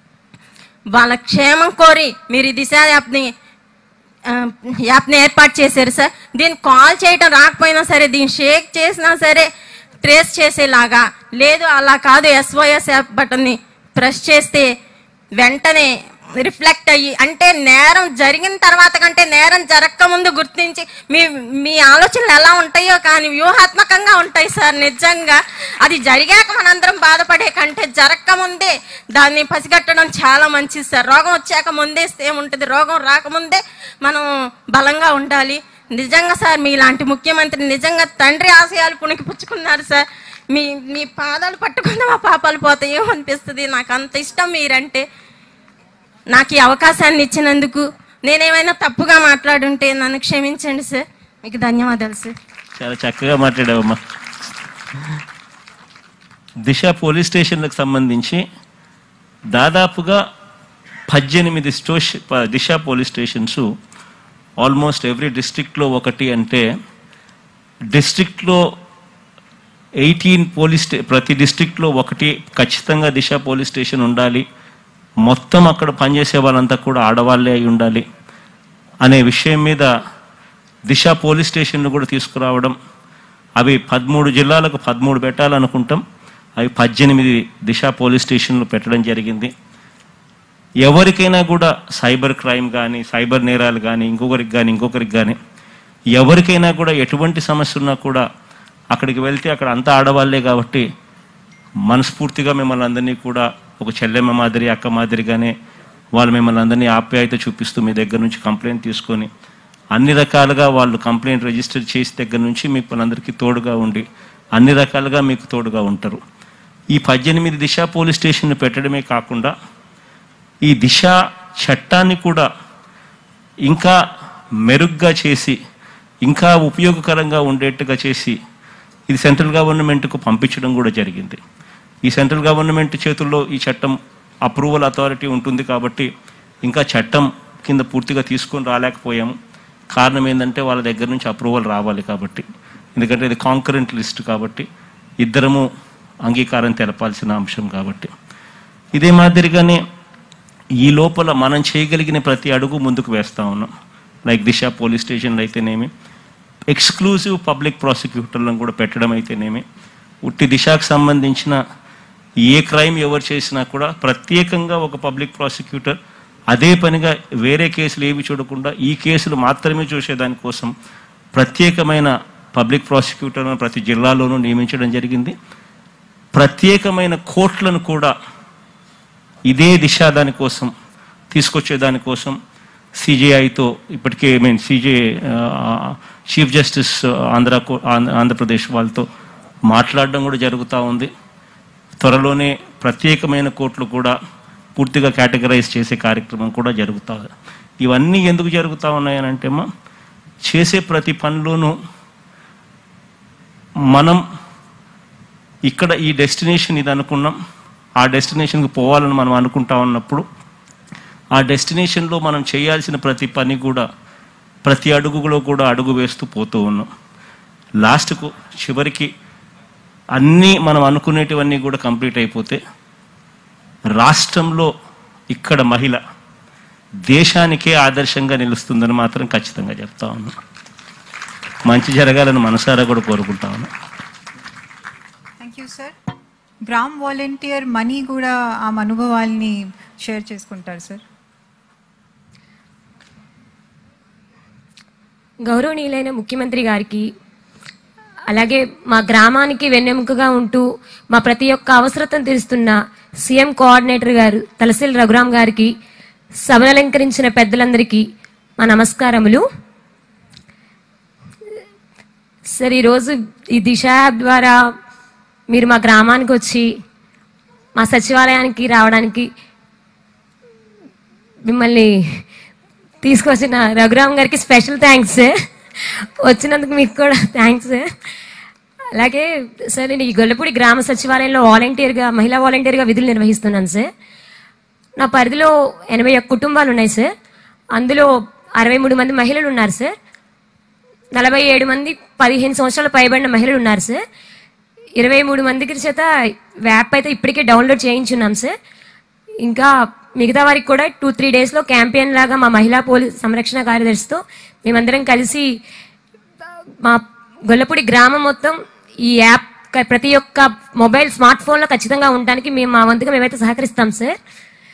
Speaker 8: వాళ్ళ క్షేమం కోరి మీరు ఈ దిశ యాప్ని ఆ, యాప్ని ఏర్పాటు చేశారు సార్ దీన్ని కాల్ చేయటం రాకపోయినా సరే దీన్ని షేక్ చేసినా సరే ట్రేస్ చేసేలాగా లేదు అలా కాదు ఎస్ఓఎస్ యాప్ బటన్ని ప్రెస్ చేస్తే వెంటనే రిఫ్లెక్ట్ అయ్యి అంటే నేరం జరిగిన తర్వాత కంటే నేరం జరగక ముందు గుర్తించి మీ మీ ఆలోచనలు ఎలా ఉంటాయో కానీ వ్యూహాత్మకంగా ఉంటాయి సార్ నిజంగా అది జరిగాక మనందరం బాధపడే కంటే జరగక ముందే దాన్ని పసిగట్టడం చాలా మంచిది సార్ రోగం వచ్చాక ముందే ఏముంటుంది రోగం రాకముందే మనం బలంగా ఉండాలి నిజంగా సార్ మీలాంటి ముఖ్యమంత్రి నిజంగా తండ్రి ఆశయాలు పుణికి పుచ్చుకున్నారు సార్ మీ మీ పాదాలు పట్టుకుంటే మా పాపాలు పోతాయో అనిపిస్తుంది నాకు అంత ఇష్టం మీరంటే నాకు ఈ అవకాశాన్ని ఇచ్చినందుకు నేనేమైనా తప్పుగా మాట్లాడుంటే నన్ను క్షమించండి సార్ మీకు ధన్యవాదాలు సార్
Speaker 6: చాలా చక్కగా మాట్లాడావమ్మా దిశ పోలీస్ స్టేషన్లకు సంబంధించి దాదాపుగా పద్దెనిమిది స్టోష్ ప- Disha police stations almost every డిస్ట్రిక్ట్లో ఒకటి అంటే డిస్ట్రిక్ట్లో ఎయిటీన్ పోలీస్ స్టే ప్రతి డిస్ట్రిక్ట్లో ఒకటి ఖచ్చితంగా దిశ పోలీస్ స్టేషన్ ఉండాలి మొత్తం అక్కడ పనిచేసే వాళ్ళంతా కూడా ఆడవాళ్ళే అయి ఉండాలి అనే విషయం మీద దిశ పోలీస్ స్టేషన్లు కూడా తీసుకురావడం అవి పదమూడు జిల్లాలకు పదమూడు పెట్టాలనుకుంటాం అవి పద్దెనిమిది దిశ పోలీస్ స్టేషన్లు పెట్టడం జరిగింది ఎవరికైనా కూడా సైబర్ క్రైమ్ కానీ సైబర్ నేరాలు కానీ ఇంకొకరికి కానీ ఇంకొకరికి కానీ ఎవరికైనా కూడా ఎటువంటి సమస్య ఉన్నా కూడా అక్కడికి వెళ్తే అక్కడ అంతా ఆడవాళ్ళే కాబట్టి మనస్ఫూర్తిగా మిమ్మల్ని అందరినీ కూడా ఒక చెల్లెమ్మ మాదిరి అక్క మాదిరిగానే వాళ్ళు మిమ్మల్ని అందరినీ ఆప్యాయత చూపిస్తూ మీ దగ్గర నుంచి కంప్లైంట్ తీసుకొని అన్ని రకాలుగా వాళ్ళు కంప్లైంట్ రిజిస్టర్ చేసి దగ్గర నుంచి మీకు అందరికీ తోడుగా ఉండి అన్ని రకాలుగా మీకు తోడుగా ఉంటారు ఈ పద్దెనిమిది దిశ పోలీస్ స్టేషన్ పెట్టడమే కాకుండా ఈ దిశ చట్టాన్ని కూడా ఇంకా మెరుగ్గా చేసి ఇంకా ఉపయోగకరంగా ఉండేట్టుగా చేసి ఇది సెంట్రల్ గవర్నమెంట్కు పంపించడం కూడా జరిగింది ఈ సెంట్రల్ గవర్నమెంట్ చేతుల్లో ఈ చట్టం అప్రూవల్ అథారిటీ ఉంటుంది కాబట్టి ఇంకా చట్టం కింద పూర్తిగా తీసుకొని రాలేకపోయాము కారణం ఏంటంటే వాళ్ళ దగ్గర నుంచి అప్రూవల్ రావాలి కాబట్టి ఎందుకంటే ఇది కాంకరెంట్ లిస్ట్ కాబట్టి ఇద్దరము అంగీకారం తెలపాల్సిన అంశం కాబట్టి ఇదే మాదిరిగానే ఈ లోపల మనం చేయగలిగిన ప్రతి అడుగు ముందుకు వేస్తా ఉన్నాం లైక్ దిశ పోలీస్ స్టేషన్లు అయితేనేమి ఎక్స్క్లూజివ్ పబ్లిక్ ప్రాసిక్యూటర్లను కూడా పెట్టడం అయితేనేమి ఉట్టి దిశకు సంబంధించిన ఏ క్రైమ్ ఎవరు చేసినా కూడా ప్రత్యేకంగా ఒక పబ్లిక్ ప్రాసిక్యూటర్ అదే పనిగా వేరే కేసులు ఏవి చూడకుండా ఈ కేసులు మాత్రమే చూసేదానికోసం ప్రత్యేకమైన పబ్లిక్ ప్రాసిక్యూటర్ను ప్రతి జిల్లాలోనూ నియమించడం జరిగింది ప్రత్యేకమైన కోర్టులను కూడా ఇదే దిశ దానికోసం తీసుకొచ్చే దానికోసం సిజేఐతో ఇప్పటికే I mean CJ chief justice Andhra కో- ఆంధ్ర- ఆంధ్రప్రదేశ్ వాళ్ళతో మాట్లాడడం కూడా జరుగుతూ ఉంది త్వరలోనే ప్రత్యేకమైన కోర్టులు కూడా పూర్తిగా కేటగరైజ్ చేసే కార్యక్రమం కూడా జరుగుతా ఉంది ఇవన్నీ ఎందుకు జరుగుతూ ఉన్నాయనంటే అమ్మా చేసే ప్రతి పనిలోనూ మనం ఇక్కడ ఈ డెస్టినేషన్ ఇది అనుకున్నాం ఆ డెస్టినేషన్కి పోవాలని మనం అనుకుంటా ఉన్నప్పుడు ఆ డెస్టినేషన్లో మనం చేయాల్సిన ప్రతి పని కూడా ప్రతి అడుగులో కూడా అడుగు వేస్తూ పోతూ ఉన్నాం లాస్ట్కు చివరికి అన్నీ మనం అనుకునేటివన్నీ కూడా కంప్లీట్ అయిపోతే రాష్ట్రంలో ఇక్కడ మహిళ దేశానికే ఆదర్శంగా నిలుస్తుందని మాత్రం ఖచ్చితంగా చెప్తా ఉన్నాం మంచి జరగాలని మనసారా కూడా కోరుకుంటా ఉన్నాం
Speaker 4: thank you sir gram volunteer Mani కూడా ఆ అనుభవాల్ని షేర్ చేసుకుంటారు సార్
Speaker 9: గౌరవనీయులైన ముఖ్యమంత్రి గారికి అలాగే మా గ్రామానికి వెన్నెముకగా ఉంటూ మా ప్రతి ఒక్క అవసరతను తీరుస్తున్న సీఎం కోఆర్డినేటర్ గారు తలసిల్ రఘురామ్ గారికి సభను అలంకరించిన పెద్దలందరికీ మా నమస్కారములు సార్ ఈరోజు ఈ దిశ యాప్ ద్వారా మీరు మా గ్రామానికి వచ్చి మా సచివాలయానికి రావడానికి మిమ్మల్ని తీసుకొచ్చిన రఘురామ్ గారికి స్పెషల్ థ్యాంక్స్ సార్ వచ్చినందుకు మీకు కూడా థ్యాంక్స్ సార్ అలాగే సార్ నేను ఈ గొల్లపూడి గ్రామ సచివాలయంలో వాలంటీర్గా మహిళా వాలంటీర్గా విధులు నిర్వహిస్తున్నాను సార్ నా పరిధిలో ఎనభై ఒక్క కుటుంబాలు ఉన్నాయి సార్ అందులో అరవై మూడు మంది మహిళలు ఉన్నారు సార్ నలభై ఏడు మంది పదిహేను సంవత్సరాలు పైబడిన మహిళలు ఉన్నారు సార్ ఇరవై మూడు మందికి చేత యాప్ అయితే ఇప్పటికే డౌన్లోడ్ చేయించున్నాం సార్ ఇంకా మిగతా వారికి కూడా టూ త్రీ డేస్లో క్యాంపెయిన్ లాగా మా మహిళా పోలీస్ సంరక్షణ కార్యదర్శితో మేమందరం కలిసి మా గొల్లపూడి గ్రామం మొత్తం ఈ యాప్ క- ప్రతి ఒక్క మొబైల్ స్మార్ట్ ఫోన్లో ఖచ్చితంగా ఉండడానికి మేము మా వంతుగా మేమైతే సహకరిస్తాం సార్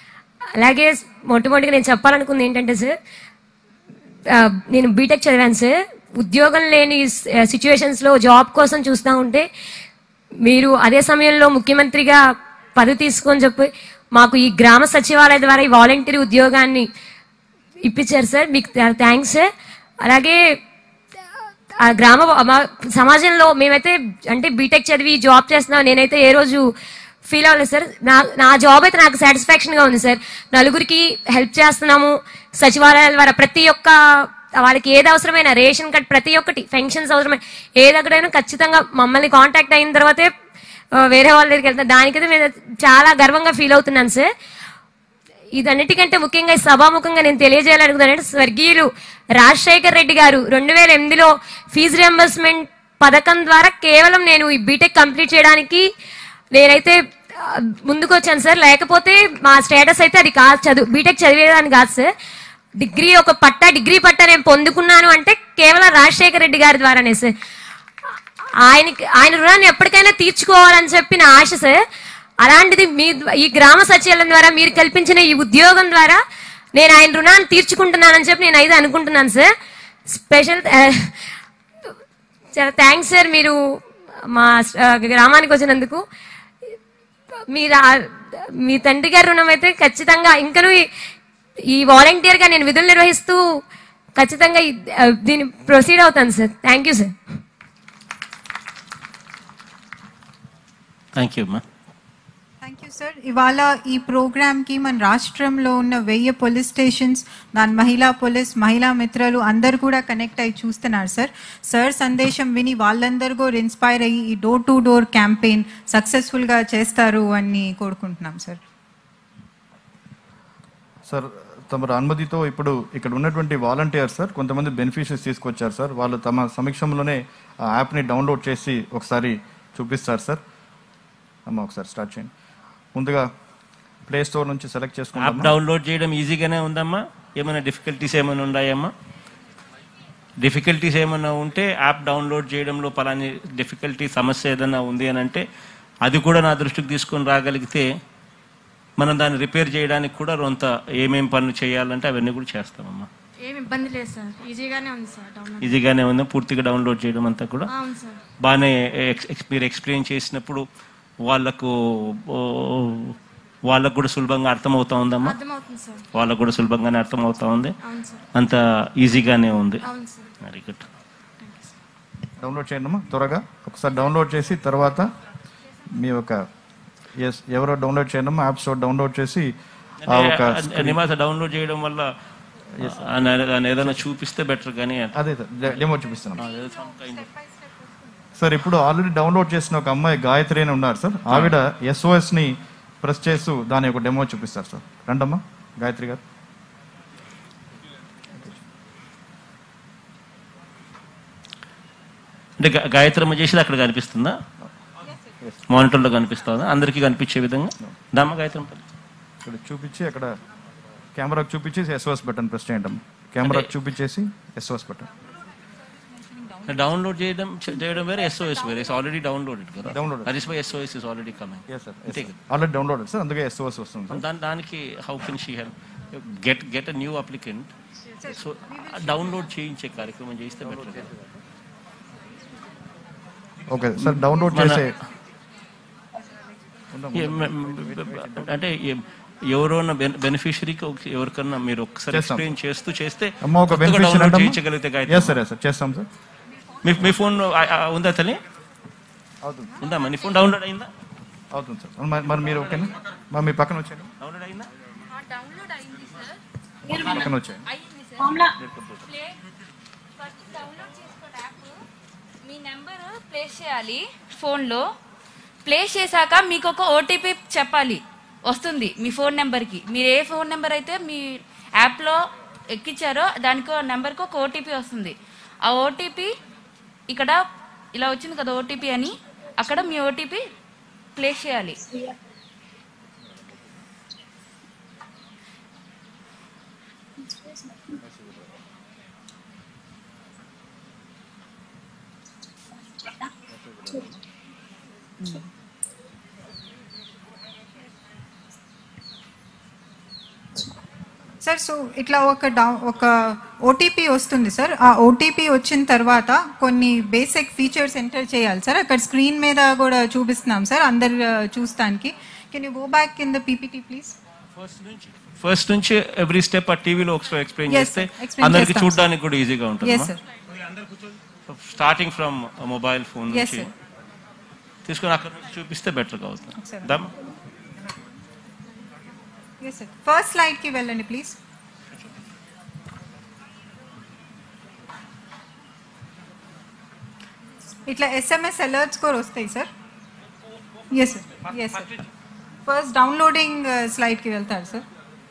Speaker 9: అలాగే మొట్టమొదటిగా నేను చెప్పాలనుకుంది ఏంటంటే సార్ ఆ, నేను బీటెక్ చదివాను సార్ ఉద్యోగం లేని సిచ్యువేషన్స్ లో జాబ్ కోసం చూస్తూ ఉంటే మీరు అదే సమయంలో ముఖ్యమంత్రిగా పదవి తీసుకొని చెప్పి మాకు ఈ గ్రామ సచివాలయ ద్వారా ఈ వాలంటీర్ ఉద్యోగాన్ని ఇప్పించారు సార్ మీకు థ్యాంక్స్ సార్ అలాగే ఆ గ్రామ మా సమాజంలో మేమైతే అంటే బీటెక్ చదివి జాబ్ చేస్తున్నాం నేనైతే ఏ రోజు ఫీల్ అవ్వలేదు సార్ నా నా జాబ్ అయితే నాకు సాటిస్ఫాక్షన్ గా ఉంది సార్ నలుగురికి హెల్ప్ చేస్తున్నాము సచివాలయాల ద్వారా ప్రతి ఒక్క వాళ్ళకి ఏది అవసరమైన రేషన్ కార్డ్ ప్రతి ఒక్కటి పెన్షన్స్ అవసరమైన ఏది అక్కడైనా ఖచ్చితంగా మమ్మల్ని కాంటాక్ట్ అయిన తర్వాతే ఆ, వేరే వాళ్ళ దగ్గరికి వెళ్తాం దానికైతే నేను చాలా గర్వంగా ఫీల్ అవుతున్నాను సార్ ఇదన్నిటికంటే ముఖ్యంగా ఈ సభాముఖంగా నేను తెలియజేయాలనుకున్నానంటే స్వర్గీయులు రాజశేఖర్ రెడ్డి గారు రెండు వేల ఎనిమిదిలో ఫీజు రియంబర్స్మెంట్ పథకం ద్వారా కేవలం నేను ఈ బీటెక్ కంప్లీట్ చేయడానికి నేనైతే ఆ, ముందుకు వచ్చాను సార్ లేకపోతే మా స్టేటస్ అయితే అది కాదు చదువు బీటెక్ చదివేదాన్ని కాదు సార్ డిగ్రీ ఒక పట్టా డిగ్రీ పట్టా నేను పొందుకున్నాను అంటే కేవలం రాజశేఖర్ రెడ్డి గారి ద్వారానే సార్ ఆయనకి ఆయన రుణాన్ని ఎప్పటికైనా తీర్చుకోవాలని చెప్పి నా ఆశ సార్ అలాంటిది మీ ఈ గ్రామ సచివాలయం ద్వారా మీరు కల్పించిన ఈ ఉద్యోగం ద్వారా నేను ఆయన రుణాన్ని తీర్చుకుంటున్నానని చెప్పి నేను అయితే అనుకుంటున్నాను సార్ స్పెషల్ చాలా థ్యాంక్స్ సార్ మీరు మా ఆ, గ్రామానికి వచ్చినందుకు మీరు ఆ- మీ తండ్రి గారి రుణం అయితే ఖచ్చితంగా ఇంకనూ ఈ- ఈ వాలంటీర్ గా నేను విధులు నిర్వహిస్తూ ఖచ్చితంగా ఈ- ఆ, దీన్ని ప్రొసీడ్ అవుతాను sir thank you sir
Speaker 6: thank you అమ్మా
Speaker 4: థ్యాంక్ యూ సార్ ఇవాళ ఈ ప్రోగ్రామ్కి మన రాష్ట్రంలో ఉన్న వెయ్యి పోలీస్ స్టేషన్స్ దాని మహిళా పోలీస్ మహిళా మిత్రులు అందరు కూడా కనెక్ట్ అయ్యి చూస్తున్నారు సార్ సార్ సందేశం విని వాళ్ళందరూ కూడా ఇన్స్పైర్ అయ్యి ఈ డోర్ టు డోర్ క్యాంపెయిన్ సక్సెస్ఫుల్గా చేస్తారు అని కోరుకుంటున్నాం సార్
Speaker 2: సార్ తమ అనుమతితో ఇప్పుడు ఇక్కడ ఉన్నటువంటి వాలంటీర్స్ సార్ కొంతమంది బెనిఫిషరీస్ తీసుకొచ్చారు సార్ వాళ్ళు తమ సమక్షంలోనే ఆ యాప్ని డౌన్లోడ్ చేసి ఒకసారి చూపిస్తారు సార్ అమ్మ ఒకసారి స్టార్ట్ చేయండి ముందుగా ప్లే స్టోర్ నుంచి సెలెక్ట్
Speaker 6: యాప్
Speaker 2: చేసుకుంటాం
Speaker 6: డౌన్లోడ్ చేయడం ఈజీగానే ఉందమ్మా ఏమైనా డిఫికల్టీస్ ఏమైనా ఉన్నాయమ్మా డిఫికల్టీస్ ఏమైనా ఉంటే యాప్ డౌన్లోడ్ చేయడంలో పలాని డిఫికల్టీ సమస్య ఏదైనా ఉంది అని అంటే అది కూడా నా దృష్టికి తీసుకొని రాగలిగితే మనం దాన్ని రిపేర్ చేయడానికి కూడా కొంత ఏమేం పనులు చేయాలంటే అవన్నీ కూడా చేస్తామమ్మా
Speaker 5: ఏమి ఇబ్బంది లేదు సార్ ఈజీగానే ఉంది సార్ డౌన్లోడ్
Speaker 6: ఈజీగానే ఉంది పూర్తిగా డౌన్లోడ్ చేయడం అంతా కూడా
Speaker 5: అవును సార్
Speaker 6: బాగానే ఎక్స్- ఎక్స్- మీరు ఎక్స్ప్లెయిన్ చేసినప్పుడు వాళ్ళకు ఓ, వాళ్ళకు కూడా సులభంగా అర్థమవుతా ఉందమ్మా
Speaker 5: అర్థమవుతుంది సార్
Speaker 6: వాళ్ళకు కూడా సులభంగానే అర్థమవుతా ఉంది
Speaker 5: అవును సార్
Speaker 6: అంత ఈజీగానే ఉంది
Speaker 5: అవును సార్
Speaker 6: వెరీ గుడ్
Speaker 2: డౌన్లోడ్ చేయండి అమ్మా త్వరగా ఒకసారి డౌన్లోడ్ చేసి తర్వాత మీ యొక్క ఎస్ ఎవరో డౌన్లోడ్ చేయండి అమ్మా యాప్ స్టోర్ డౌన్లోడ్ చేసి ఆ ఒక
Speaker 6: నివాస డౌన్లోడ్ చేయడం వల్ల ఆయన- ఆయన ఏదైనా చూపిస్తే బెటర్ కానీ
Speaker 2: అదే సార్ డెమో చూపిస్తున్నాం సార్ ఇప్పుడు ఆల్రెడీ డౌన్లోడ్ చేసిన ఒక అమ్మాయి గాయత్రి అని ఉన్నారు సార్ ఆవిడ ఎస్ఓఎస్ ని ప్రెస్ చేస్తూ దాని యొక్క డెమో చూపిస్తారు సార్ రండమ్మా గాయత్రి గారు
Speaker 6: అంటే గా- గాయత్రమ్మ చేసేది అక్కడ కనిపిస్తుందా మానిటర్లో కనిపిస్తుందా అందరికీ కనిపించే విధంగా దమ్మ గాయత్రమ్మ
Speaker 2: ఇక్కడ చూపించి అక్కడ కెమెరాకి చూపించేసి ఎస్ఓఎస్ బటన్ ప్రెస్ చేయండి అమ్మా కెమెరాకి చూపించేసి ఎస్ఓఎస్ బటన్
Speaker 6: డౌన్లోడ్ చేయడం చేయడం వేరే ఎస్ఓఎస్ వేరే ఇట్స్ ఆల్రెడీ డౌన్లోడెడ్ కదా
Speaker 2: Downloaded.
Speaker 6: Harish by SOS is already coming
Speaker 2: yes sir
Speaker 6: అంతే కదా
Speaker 2: ఆల్రెడీ డౌన్లోడ్ సార్ అందుకే ఎస్ఓఎస్ వస్తుంది సార్
Speaker 6: దాని దానికి how can she help get get a new applicant so download చేయించే కార్యక్రమం చేస్తే బెటర్
Speaker 2: ఓకే సార్ డౌన్లోడ్
Speaker 6: మన-
Speaker 2: చేసే
Speaker 6: అంటే ఎ- ఎవరైనా బెనిఫిషరీకి ఎవరికన్నా మీరు ఒకసారి
Speaker 2: చేస్తాం.
Speaker 6: ఎక్స్ప్లెయిన్ చేస్తూ చేస్తే
Speaker 2: అమ్మ ఒక
Speaker 6: కొత్తగా
Speaker 2: బెనిఫిషియర్
Speaker 6: download
Speaker 2: అంటే
Speaker 6: చేయించగలిగితే Gayatri
Speaker 2: yes sir yes sir చేస్తాం సార్
Speaker 6: మీ మీ ఫోన్ ఉందా తల్లి
Speaker 2: అవుతుంది
Speaker 6: ఉందా మీ ఫోన్ డౌన్లోడ్ అయిందా
Speaker 2: అవుతుంది సార్ మరి- మరి మీరు ఓకేనా మరి మీ పక్కన వచ్చేయండి
Speaker 6: డౌన్లోడ్ అయిందా
Speaker 5: డౌన్లోడ్ అయింది సార్
Speaker 2: పక్కన వచ్చేయండి
Speaker 5: అయింది సార్ ప్లే ఫస్ట్ డౌన్లోడ్ చేసుకోండి యాప్ మీ నెంబర్ ప్లేస్ చేయాలి ఫోన్లో ప్లేస్ చేశాక మీకు ఒక ఓటీపీ చెప్పాలి వస్తుంది మీ ఫోన్ నెంబర్కి మీరు ఏ ఫోన్ నెంబర్ అయితే మీ యాప్లో ఎక్కించారో దానికి నెంబర్కి ఒక ఓటీపీ వస్తుంది ఆ ఓటీపీ ఇక్కడ ఇలా వచ్చింది కదా ఓటీపీ అని అక్కడ మీ ఓటీపీ ప్లేస్ చేయాలి
Speaker 4: సార్ సో ఇట్లా ఒక డౌ ఒక ఓటీపీ వస్తుంది సార్ ఆ ఓటీపీ వచ్చిన తర్వాత కొన్ని బేసిక్ ఫీచర్స్ ఎంటర్ చేయాలి సార్ అక్కడ స్క్రీన్ మీద కూడా చూపిస్తున్నాం సార్ అందరు ఆ, చూస్తానికి can you go back in the PPT please
Speaker 6: first నుంచి ఎవ్రీ స్టెప్ ఆ టీవీలో ఒకసారి ఎక్స్ప్లెయిన్
Speaker 4: Yes,
Speaker 6: చేస్తే
Speaker 4: sir. Explain
Speaker 6: అందరికి
Speaker 4: చేస్తాం,
Speaker 6: చూడడానికి కూడా ఈజీగా ఉంటుంది
Speaker 4: yes sir
Speaker 6: starting from mobile phone
Speaker 4: Yes,
Speaker 6: నుంచి
Speaker 4: sir.
Speaker 6: తీసుకొని అక్కడ నుంచి చూపిస్తే బెటర్గా
Speaker 4: Sir.
Speaker 6: అవుతుంది దమ్
Speaker 4: ఎస్ సార్ ఫస్ట్ స్లైడ్కి వెళ్ళండి ప్లీజ్ ఇట్లా ఎస్ఎంఎస్ అలర్ట్స్ కూడా వస్తాయి sir yes sir yes sir first downloading స్లైడ్కి వెళ్తారు సార్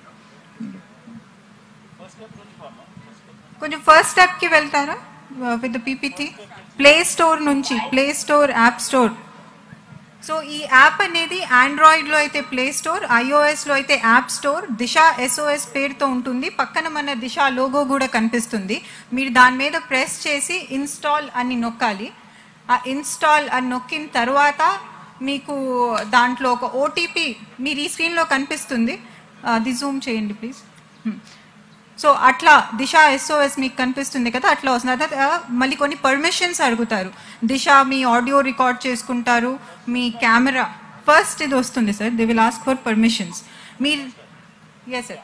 Speaker 4: కొంచెం ఫస్ట్ స్టెప్కి వెళ్తారా విత్ పీపీటీ ప్లే స్టోర్ నుంచి play store app store so ఈ యాప్ అనేది ఆండ్రాయిడ్లో అయితే ప్లే స్టోర్ ఐఓఎస్లో అయితే యాప్ స్టోర్ దిశ ఎస్ఓఎస్ పేరుతో ఉంటుంది పక్కన మన దిశ లోగో కూడా కనిపిస్తుంది మీరు దాని మీద ప్రెస్ చేసి ఇన్స్టాల్ అని నొక్కాలి ఆ ఇన్స్టాల్ అని నొక్కిన తర్వాత మీకు దాంట్లో ఒక ఓటీపీ మీరు ఈ స్క్రీన్లో కనిపిస్తుంది అది జూమ్ చేయండి ప్లీజ్ సో అట్లా దిశ ఎస్ఓఎస్ మీకు కనిపిస్తుంది కదా అట్లా వస్తుంది అదే ఆ, మళ్ళీ కొన్ని పర్మిషన్స్ అడుగుతారు దిశ మీ ఆడియో రికార్డ్ చేసుకుంటారు మీ కెమెరా ఫస్ట్ ఇది వస్తుంది sir the will ask for permissions మీరు ఎస్ సార్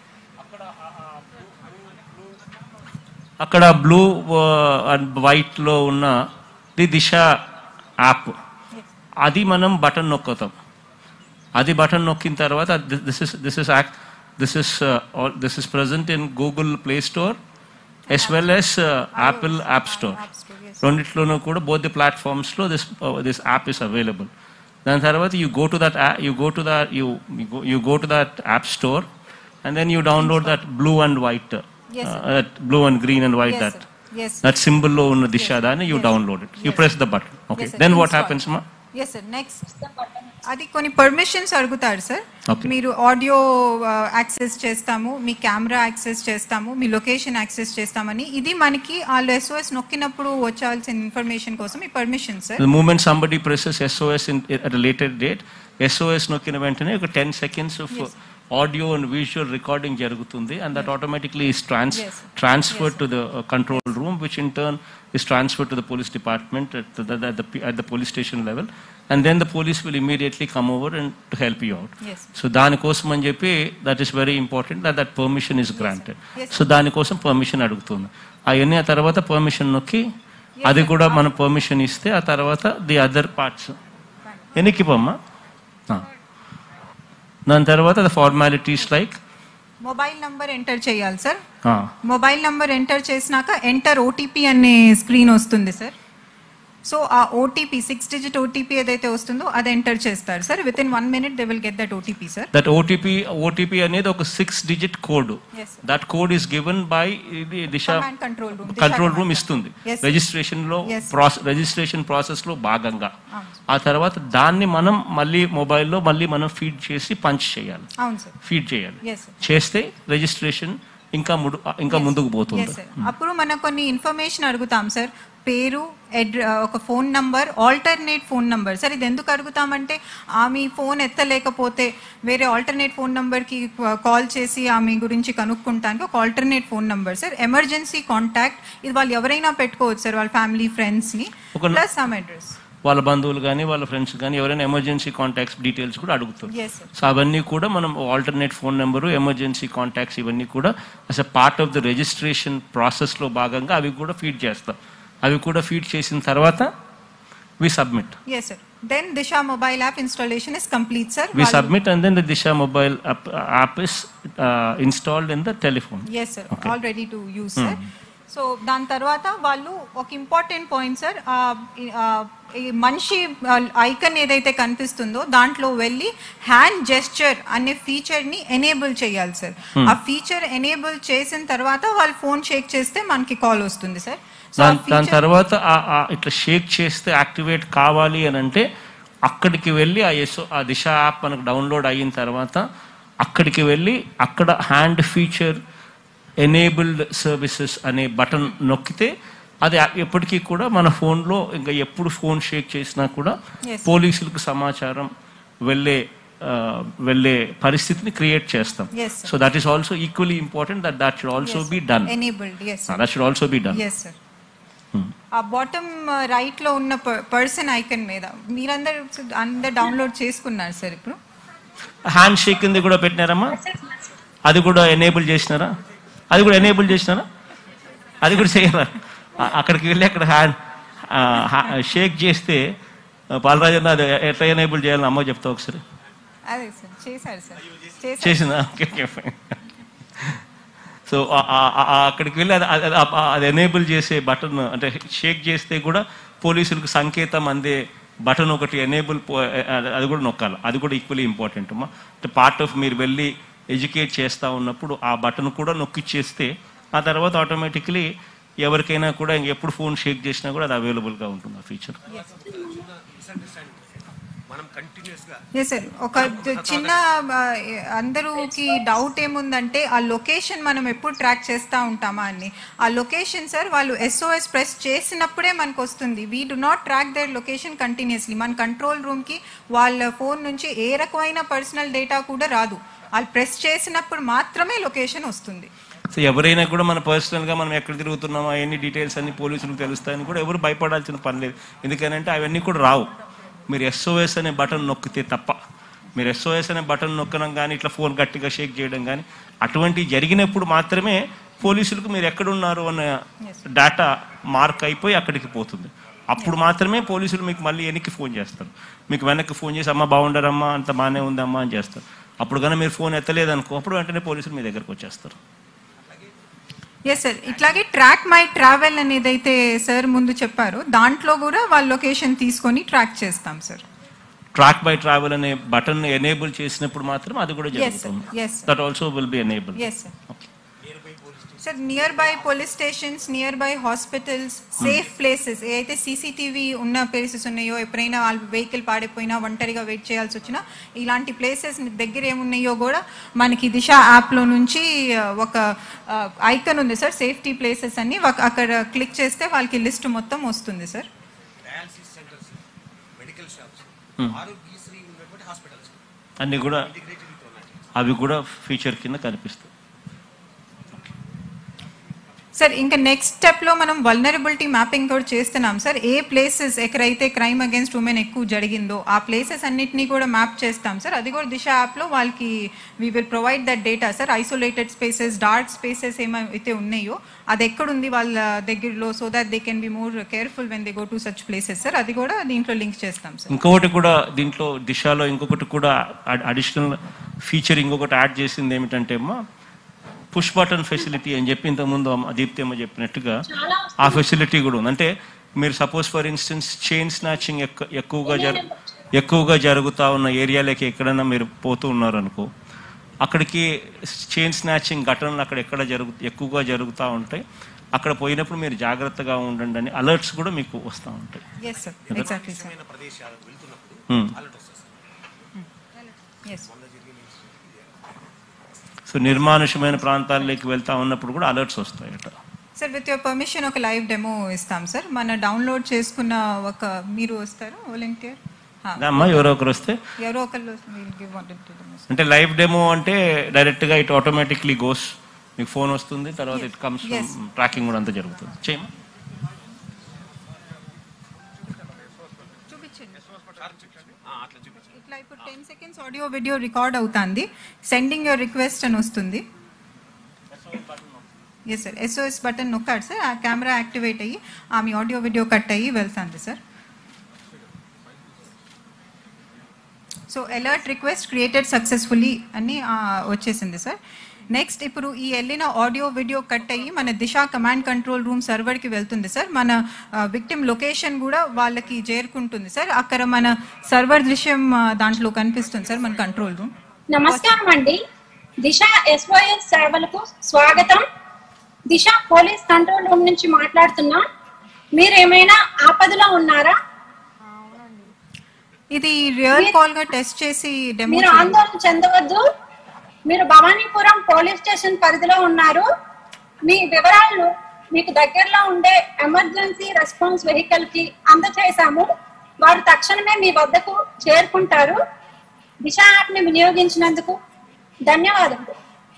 Speaker 6: అక్కడ బ్లూ అండ్ వైట్లో ఉన్న ది దిశ యాప్ అది మనం బటన్ నొక్కుతాం అది బటన్ నొక్కిన తర్వాత this is this is act this is this is present in Google play store as well as Apple app store రెండిట్లోనూ కూడా బోత్ ది ప్లాట్ఫామ్స్లో this this app is available దాని తర్వాత you go to that you go to that you you go to that app store and then you download that blue and white
Speaker 4: Yes, sir.
Speaker 6: That blue and green and white
Speaker 4: Yes,
Speaker 6: that
Speaker 4: sir. Yes, sir.
Speaker 6: That symbol లో ఉన్న దిశ దాన్ని you download it you press the button okay
Speaker 4: Yes, sir.
Speaker 6: Then what
Speaker 4: Install.
Speaker 6: Happens మా
Speaker 4: yes sir next అది కొన్ని permissions అడుగుతారు sir
Speaker 6: Okay.
Speaker 4: మీరు audio access చేస్తాము మీ కెమెరా యాక్సెస్ చేస్తాము మీ లొకేషన్ యాక్సెస్ చేస్తామని ఇది మనకి వాళ్ళు ఎస్ఓఎస్ నొక్కినప్పుడు వచ్చాల్సిన ఇన్ఫర్మేషన్ కోసం ఈ permission sir
Speaker 6: The moment somebody presses SOS in, at a later date, SOS నొక్కిన వెంటనే ఒక ten seconds of audio and visual recording జరుగుతుంది అండ్ దట్ ఆటోమేటిక్లీ ఇస్ ట్రాన్స్
Speaker 4: Yes.
Speaker 6: Transfer to the control room which in turn is transfer to the police department at the police station level and then the police will immediately come over and to help you out.
Speaker 4: Yes.
Speaker 6: So దానికోసం అని చెప్పి that is very important that that permission is granted
Speaker 4: Yes,
Speaker 6: so దానికోసం permission అడుగుతుంది అవన్నీ ఆ తర్వాత permission నొక్కి అది కూడా మనం పర్మిషన్ ఇస్తే ఆ తర్వాత ది అదర్ పార్ట్స్ ఎన్నికిపోమ్మా ఆ. దాని తర్వాత the formalities like
Speaker 4: mobile number enter చేయాలి సార్ మొబైల్ నంబర్ ఎంటర్ చేసినాక ఎంటర్ ఓటీపీ అనే స్క్రీన్ వస్తుంది సార్ సో ఆ ఓటీపీ సిక్స్ డిజిట్ ఓటీపీ ఏదైతే వస్తుందో అది ఎంటర్ చేస్తారు sir within one minute they will get that OTP sir
Speaker 6: that OTP OTP అనేది ఒక six digit code
Speaker 4: Yes, sir.
Speaker 6: That code is given by Disha
Speaker 4: Command control room, Disha
Speaker 6: control room
Speaker 4: command
Speaker 6: ఇస్తుంది
Speaker 4: Yes, sir.
Speaker 6: Registration లో
Speaker 4: Yes, sir.
Speaker 6: Process registration process లో భాగంగా
Speaker 4: అవును
Speaker 6: ఆ తర్వాత దాన్ని మనం మళ్ళీ మొబైల్లో మళ్ళీ మనం ఫీడ్ చేసి పంచ్ చేయాలి
Speaker 4: అవును సార్
Speaker 6: ఫీడ్ చేయాలి
Speaker 4: Yes, sir.
Speaker 6: చేస్తే రిజిస్ట్రేషన్ ఇంకా ముడు ఇంకా ముందుకు పోతుంది
Speaker 4: ఎస్ సార్ అప్పుడు మనం కొన్ని ఇన్ఫర్మేషన్ అడుగుతాం సార్ పేరు అడ్ర ఒక phone number alternate phone number sir ఇది ఎందుకు అడుగుతామంటే ఆమె ఫోన్ ఎత్తలేకపోతే వేరే ఆల్టర్నేట్ ఫోన్ నంబర్కి కాల్ చేసి ఆమె గురించి కనుక్కుంటానికి ఒక alternate phone number sir emergency contact ఇది వాళ్ళు ఎవరైనా పెట్టుకోవచ్చు సార్ వాళ్ళ ఫ్యామిలీ ఫ్రెండ్స్ని
Speaker 6: ఒక-
Speaker 4: ప్లస్ ఆమె అడ్రస్
Speaker 6: వాళ్ళ బంధువులు కానీ వాళ్ళ ఫ్రెండ్స్ కానీ ఎవరైనా ఎమర్జెన్సీ కాంటాక్ట్స్ డీటెయిల్స్ కూడా అడుగుతారు
Speaker 4: Yes, sir.
Speaker 6: సో అవన్నీ కూడా మనం alternate phone number emergency contacts ఇవన్నీ కూడా as a part of the registration ప్రాసెస్లో భాగంగా అవి కూడా ఫీడ్ చేస్తాం అవి కూడా ఫీడ్ చేసిన తర్వాత we submit
Speaker 4: yes sir then Disha mobile app installation is complete sir
Speaker 6: we submit and then the Disha mobile app is installed in the telephone
Speaker 4: yes sir all ready to use sir so దాని తర్వాత వాళ్ళు ఒక important point sir ఈ మనిషి icon ఏదైతే కనిపిస్తుందో దాంట్లో వెళ్ళి హ్యాండ్ జెస్చర్ అనే ఫీచర్ని ఎనేబుల్ చేయాలి సార్ ఆ ఫీచర్ ఎనేబుల్ చేసిన తర్వాత వాళ్ళు ఫోన్ షేక్ చేస్తే మనకి కాల్ వస్తుంది సార్ సో
Speaker 6: దాని దాని తర్వాత ఆ- ఆ ఇట్లా షేక్ చేస్తే యాక్టివేట్ కావాలి అని అంటే అక్కడికి వెళ్ళి ఆ ఎస్ ఆ దిశ యాప్ మనకు డౌన్లోడ్ అయిన తర్వాత అక్కడికి వెళ్ళి అక్కడ హ్యాండ్ ఫీచర్ ఎనేబుల్డ్ సర్వీసెస్ అనే బటన్ నొక్కితే అది ఎప్పటికీ కూడా మన ఫోన్లో ఇంకా ఎప్పుడు ఫోన్ షేక్ చేసినా కూడా
Speaker 4: Yes.
Speaker 6: పోలీసులకు సమాచారం వెళ్ళే వెళ్ళే పరిస్థితిని క్రియేట్ చేస్తాం
Speaker 4: Yes, sir.
Speaker 6: So that is also equally important that that should also be done
Speaker 4: enabled yes
Speaker 6: that should also be done
Speaker 4: yes sir ఆ బాటమ్ రైట్ లో ఉన్న పర్సన్ ఐకన్ మీద మీరందరూ అందరు డౌన్లోడ్ చేసుకున్నారు సార్ ఇప్పుడు
Speaker 6: హ్యాండ్ షేక్ కింద కూడా పెట్టినారమ్మా అది కూడా ఎనేబుల్ చేసినారా అది కూడా ఎనేబుల్ చేసినారా అది కూడా చేయరా ఆ- అక్కడికి వెళ్ళి అక్కడ హ్యాండ్ షేక్ చేస్తే బాలరాజన్న అది ఎట్లా ఎనేబుల్ చేయాలని అమ్మ చెప్తా ఒకసారి
Speaker 4: అదే సార్ చేశారు సార్ చేశారు
Speaker 6: చేసిందా ఓకే ఓకే ఫైన్ సో అక్కడికి వెళ్ళి అది అది- అది- అది ఎనేబుల్ చేసే బటన్ అంటే షేక్ చేస్తే కూడా పోలీసులకు సంకేతం అందే బటన్ ఒకటి ఎనేబుల్ అది కూడా నొక్కాలి అది కూడా ఈక్వల్లీ ఇంపార్టెంట్ అమ్మా అంటే పార్ట్ ఆఫ్ మీరు వెళ్ళి ఎడ్యుకేట్ చేస్తూ ఉన్నప్పుడు ఆ బటన్ కూడా నొక్కిచ్చేస్తే ఆ తర్వాత ఆటోమేటిక్లీ ఎవరికైనా కూడా ఇంక ఎప్పుడు ఫోన్ షేక్ చేసినా కూడా అది అవైలబుల్గా ఉంటుంది ఆ ఫీచర్
Speaker 4: ఎస్ సార్ ఒక చిన్న ఆ, అందరూకి డౌట్ ఏముందంటే ఆ లొకేషన్ మనం ఎప్పుడు ట్రాక్ చేస్తూ ఉంటామా అని ఆ లొకేషన్ సార్ వాళ్ళు ఎస్ఓఎస్ ప్రెస్ చేసినప్పుడే మనకు వస్తుంది we do not track their location continuously మన కంట్రోల్ రూమ్కి వాళ్ళ ఫోన్ నుంచి ఏ రకమైన పర్సనల్ డేటా కూడా రాదు వాళ్ళు ప్రెస్ చేసినప్పుడు మాత్రమే లొకేషన్ వస్తుంది
Speaker 6: సో ఎవరైనా కూడా మన పర్సనల్గా మనం ఎక్కడ తిరుగుతున్నామా ఎన్ని డీటెయిల్స్ అన్ని పోలీసులకు తెలుస్తాయని కూడా ఎవరు భయపడాల్సిన పని లేదు ఎందుకనంటే అవన్నీ కూడా రావు మీరు ఎస్ఓఎస్ అనే బటన్ నొక్కితే తప్ప మీరు ఎస్ఓఎస్ అనే బటన్ నొక్కడం కానీ ఇట్లా ఫోన్ గట్టిగా షేక్ చేయడం కానీ అటువంటివి జరిగినప్పుడు మాత్రమే పోలీసులకు మీరు ఎక్కడున్నారు అన్న డేటా మార్క్ అయిపోయి అక్కడికి పోతుంది అప్పుడు మాత్రమే పోలీసులు మీకు మళ్ళీ వెనక్కి ఫోన్ చేస్తారు మీకు వెనక్కి ఫోన్ చేసి అమ్మ బాగుండరమ్మా అంత బాగానే ఉందమ్మా అని చేస్తారు అప్పుడు కానీ మీరు ఫోన్ ఎత్తలేదనుకో అప్పుడు వెంటనే పోలీసులు మీ దగ్గరకు వచ్చేస్తారు
Speaker 4: ఎస్ సార్ ఇట్లాగే ట్రాక్ మై ట్రావెల్ అనేది అయితే సార్ ముందు చెప్పారు దాంట్లో కూడా వాళ్ళ లొకేషన్ తీసుకొని ట్రాక్ చేస్తాం సార్
Speaker 6: ట్రాక్ బై ట్రావెల్ అనే బటన్ ఎనేబుల్ చేసినప్పుడు మాత్రం అది కూడా
Speaker 4: Yes, sir.
Speaker 6: జరుగుతుంది
Speaker 4: Yes, sir.
Speaker 6: That also will be enable
Speaker 4: yes sir sir nearby police stations nearby hospitals safe places ఏ అయితే సీసీటీవీ ఉన్న ప్లేసెస్ ఉన్నాయో ఎప్పుడైనా వాళ్ళ వెహికల్ పాడైపోయినా ఒంటరిగా వెయిట్ చేయాల్సి వచ్చినా ఇలాంటి ప్లేసెస్ దగ్గర ఏమున్నాయో కూడా మనకి దిశ యాప్లో నుంచి ఆ, ఒక ఐకన్ ఉంది సార్ సేఫ్టీ ప్లేసెస్ అని ఒక- అక్కడ క్లిక్ చేస్తే వాళ్ళకి లిస్ట్ మొత్తం వస్తుంది sir
Speaker 1: dialysis centres medical shops
Speaker 6: Hmm.
Speaker 1: Aarogyasri ఉన్నటువంటి హాస్పిటల్స్
Speaker 6: అన్ని కూడా అవి కూడా ఫీచర్ కింద కనిపిస్తాయి
Speaker 4: సార్ ఇంకా నెక్స్ట్ స్టెప్ లో మనం వల్నరబిలిటీ మ్యాపింగ్ కూడా చేస్తున్నాం సార్ ఏ ప్లేసెస్ ఎక్కడైతే క్రైమ్ అగేన్స్ట్ ఉమెన్ ఎక్కువ జరిగిందో ఆ ప్లేసెస్ అన్నిటినీ కూడా మ్యాప్ చేస్తాం సార్ అది కూడా దిశ యాప్ లో వాళ్ళకి we will provide that data sir isolated spaces dark spaces ఏమైతే ఉన్నాయో అది ఎక్కడుంది వాళ్ళ దగ్గరలో so that they can be more careful when they go to such places sir అది కూడా దీంట్లో లింక్ చేస్తాం సార్
Speaker 6: ఇంకొకటి కూడా దీంట్లో దిశలో ఇంకొకటి కూడా అడిషనల్ ఫీచర్ ఇంకొకటి యాడ్ చేసింది ఏమిటంటే అమ్మా పుష్ బటన్ ఫెసిలిటీ అని చెప్పి ఇంతకుముందు అమ్మ- దీప్తి అమ్మ చెప్పినట్టుగా ఆ ఫెసిలిటీ కూడా ఉంది అంటే మీరు suppose for instance chain snatching ఎక్కువగా జరు ఎక్కువగా జరుగుతూ ఉన్న ఏరియాలకి ఎక్కడైనా మీరు పోతూ ఉన్నారు అనుకో అక్కడికి చైన్ స్నాచింగ్ ఘటనలు అక్కడ ఎక్కడ జరుగు ఎక్కువగా జరుగుతూ ఉంటాయి అక్కడ పోయినప్పుడు మీరు జాగ్రత్తగా ఉండండి అని అలర్ట్స్ కూడా మీకు వస్తూ ఉంటాయి
Speaker 4: ఎస్ సార్ ఎగ్జాక్ట్లీ సార్
Speaker 1: ప్రదేశాలకు వెళ్తున్నప్పుడు
Speaker 6: Hmm.
Speaker 1: అలర్ట్ వస్తుంది
Speaker 4: ఎస్
Speaker 6: సో నిర్మానుషమైన ప్రాంతాల్లోకి వెళ్తా ఉన్నప్పుడు కూడా అలర్ట్స్ వస్తాయట
Speaker 4: సార్ విత్ యువర్ పర్మిషన్ ఒక లైవ్ డెమో ఇస్తాం సార్ మన డౌన్లోడ్ చేసుకున్న ఒక మీరు వస్తారు వాలంటీర్
Speaker 6: అమ్మా ఎవరో ఒకరు వస్తే
Speaker 4: ఎవరో ఒకళ్ళు will give wanted to them.
Speaker 6: అంటే లైవ్ డెమో అంటే డైరెక్ట్గా ఇట్ ఆటోమేటిక్లీ గోస్ మీకు ఫోన్ వస్తుంది తర్వాత ఇట్ కమ్స్
Speaker 4: Yes.
Speaker 6: ట్రాకింగ్ కూడా అంతా జరుగుతుంది చేయమా
Speaker 4: చూపించండి ఇట్లా ఇప్పుడు ten seconds audio video record అవుతుంది సెండింగ్ యువర్ రిక్వెస్ట్ అని వస్తుంది ఎస్ సార్ ఎస్ఓఎస్ బటన్ నొక్కాడు సార్ ఆ కెమెరా యాక్టివేట్ అయ్యి ఆమె ఆడియో వీడియో కట్ అయ్యి వెళ్తుంది sir so alert request created successfully అని ఆ, వచ్చేసింది సార్ నెక్స్ట్ ఇప్పుడు ఈ వెళ్ళిన ఆడియో వీడియో కట్ అయ్యి మన దిశ కమాండ్ కంట్రోల్ రూమ్ సర్వర్కి వెళ్తుంది సార్ మన విక్టిమ్ లొకేషన్ కూడా వాళ్ళకి చేరుకుంటుంది సార్ అక్కడ మన సర్వర్ దృశ్యం ఆ, దాంట్లో కనిపిస్తుంది సార్ మన కంట్రోల్ రూమ్
Speaker 10: నమస్కారం అండి దిశ ఎస్ఓఎస్ సేవలకు స్వాగతం దిశ పోలీస్ కంట్రోల్ రూమ్ నుంచి మాట్లాడుతున్నా మీరేమైనా ఆపదలో ఉన్నారా
Speaker 4: ఇది రియల్ కాల్ గా టెస్ట్ చేసి డెమో
Speaker 10: మీరు ఆందోళన చెందవద్దు మీరు భవానీపురం పోలీస్ స్టేషన్ పరిధిలో ఉన్నారు మీ వివరాలను మీకు దగ్గరలో ఉండే ఎమర్జెన్సీ రెస్పాన్స్ వెహికల్ కి అందజేశాము వారు తక్షణమే మీ వద్దకు చేరుకుంటారు దిశ యాప్ ని వినియోగించినందుకు ధన్యవాదములు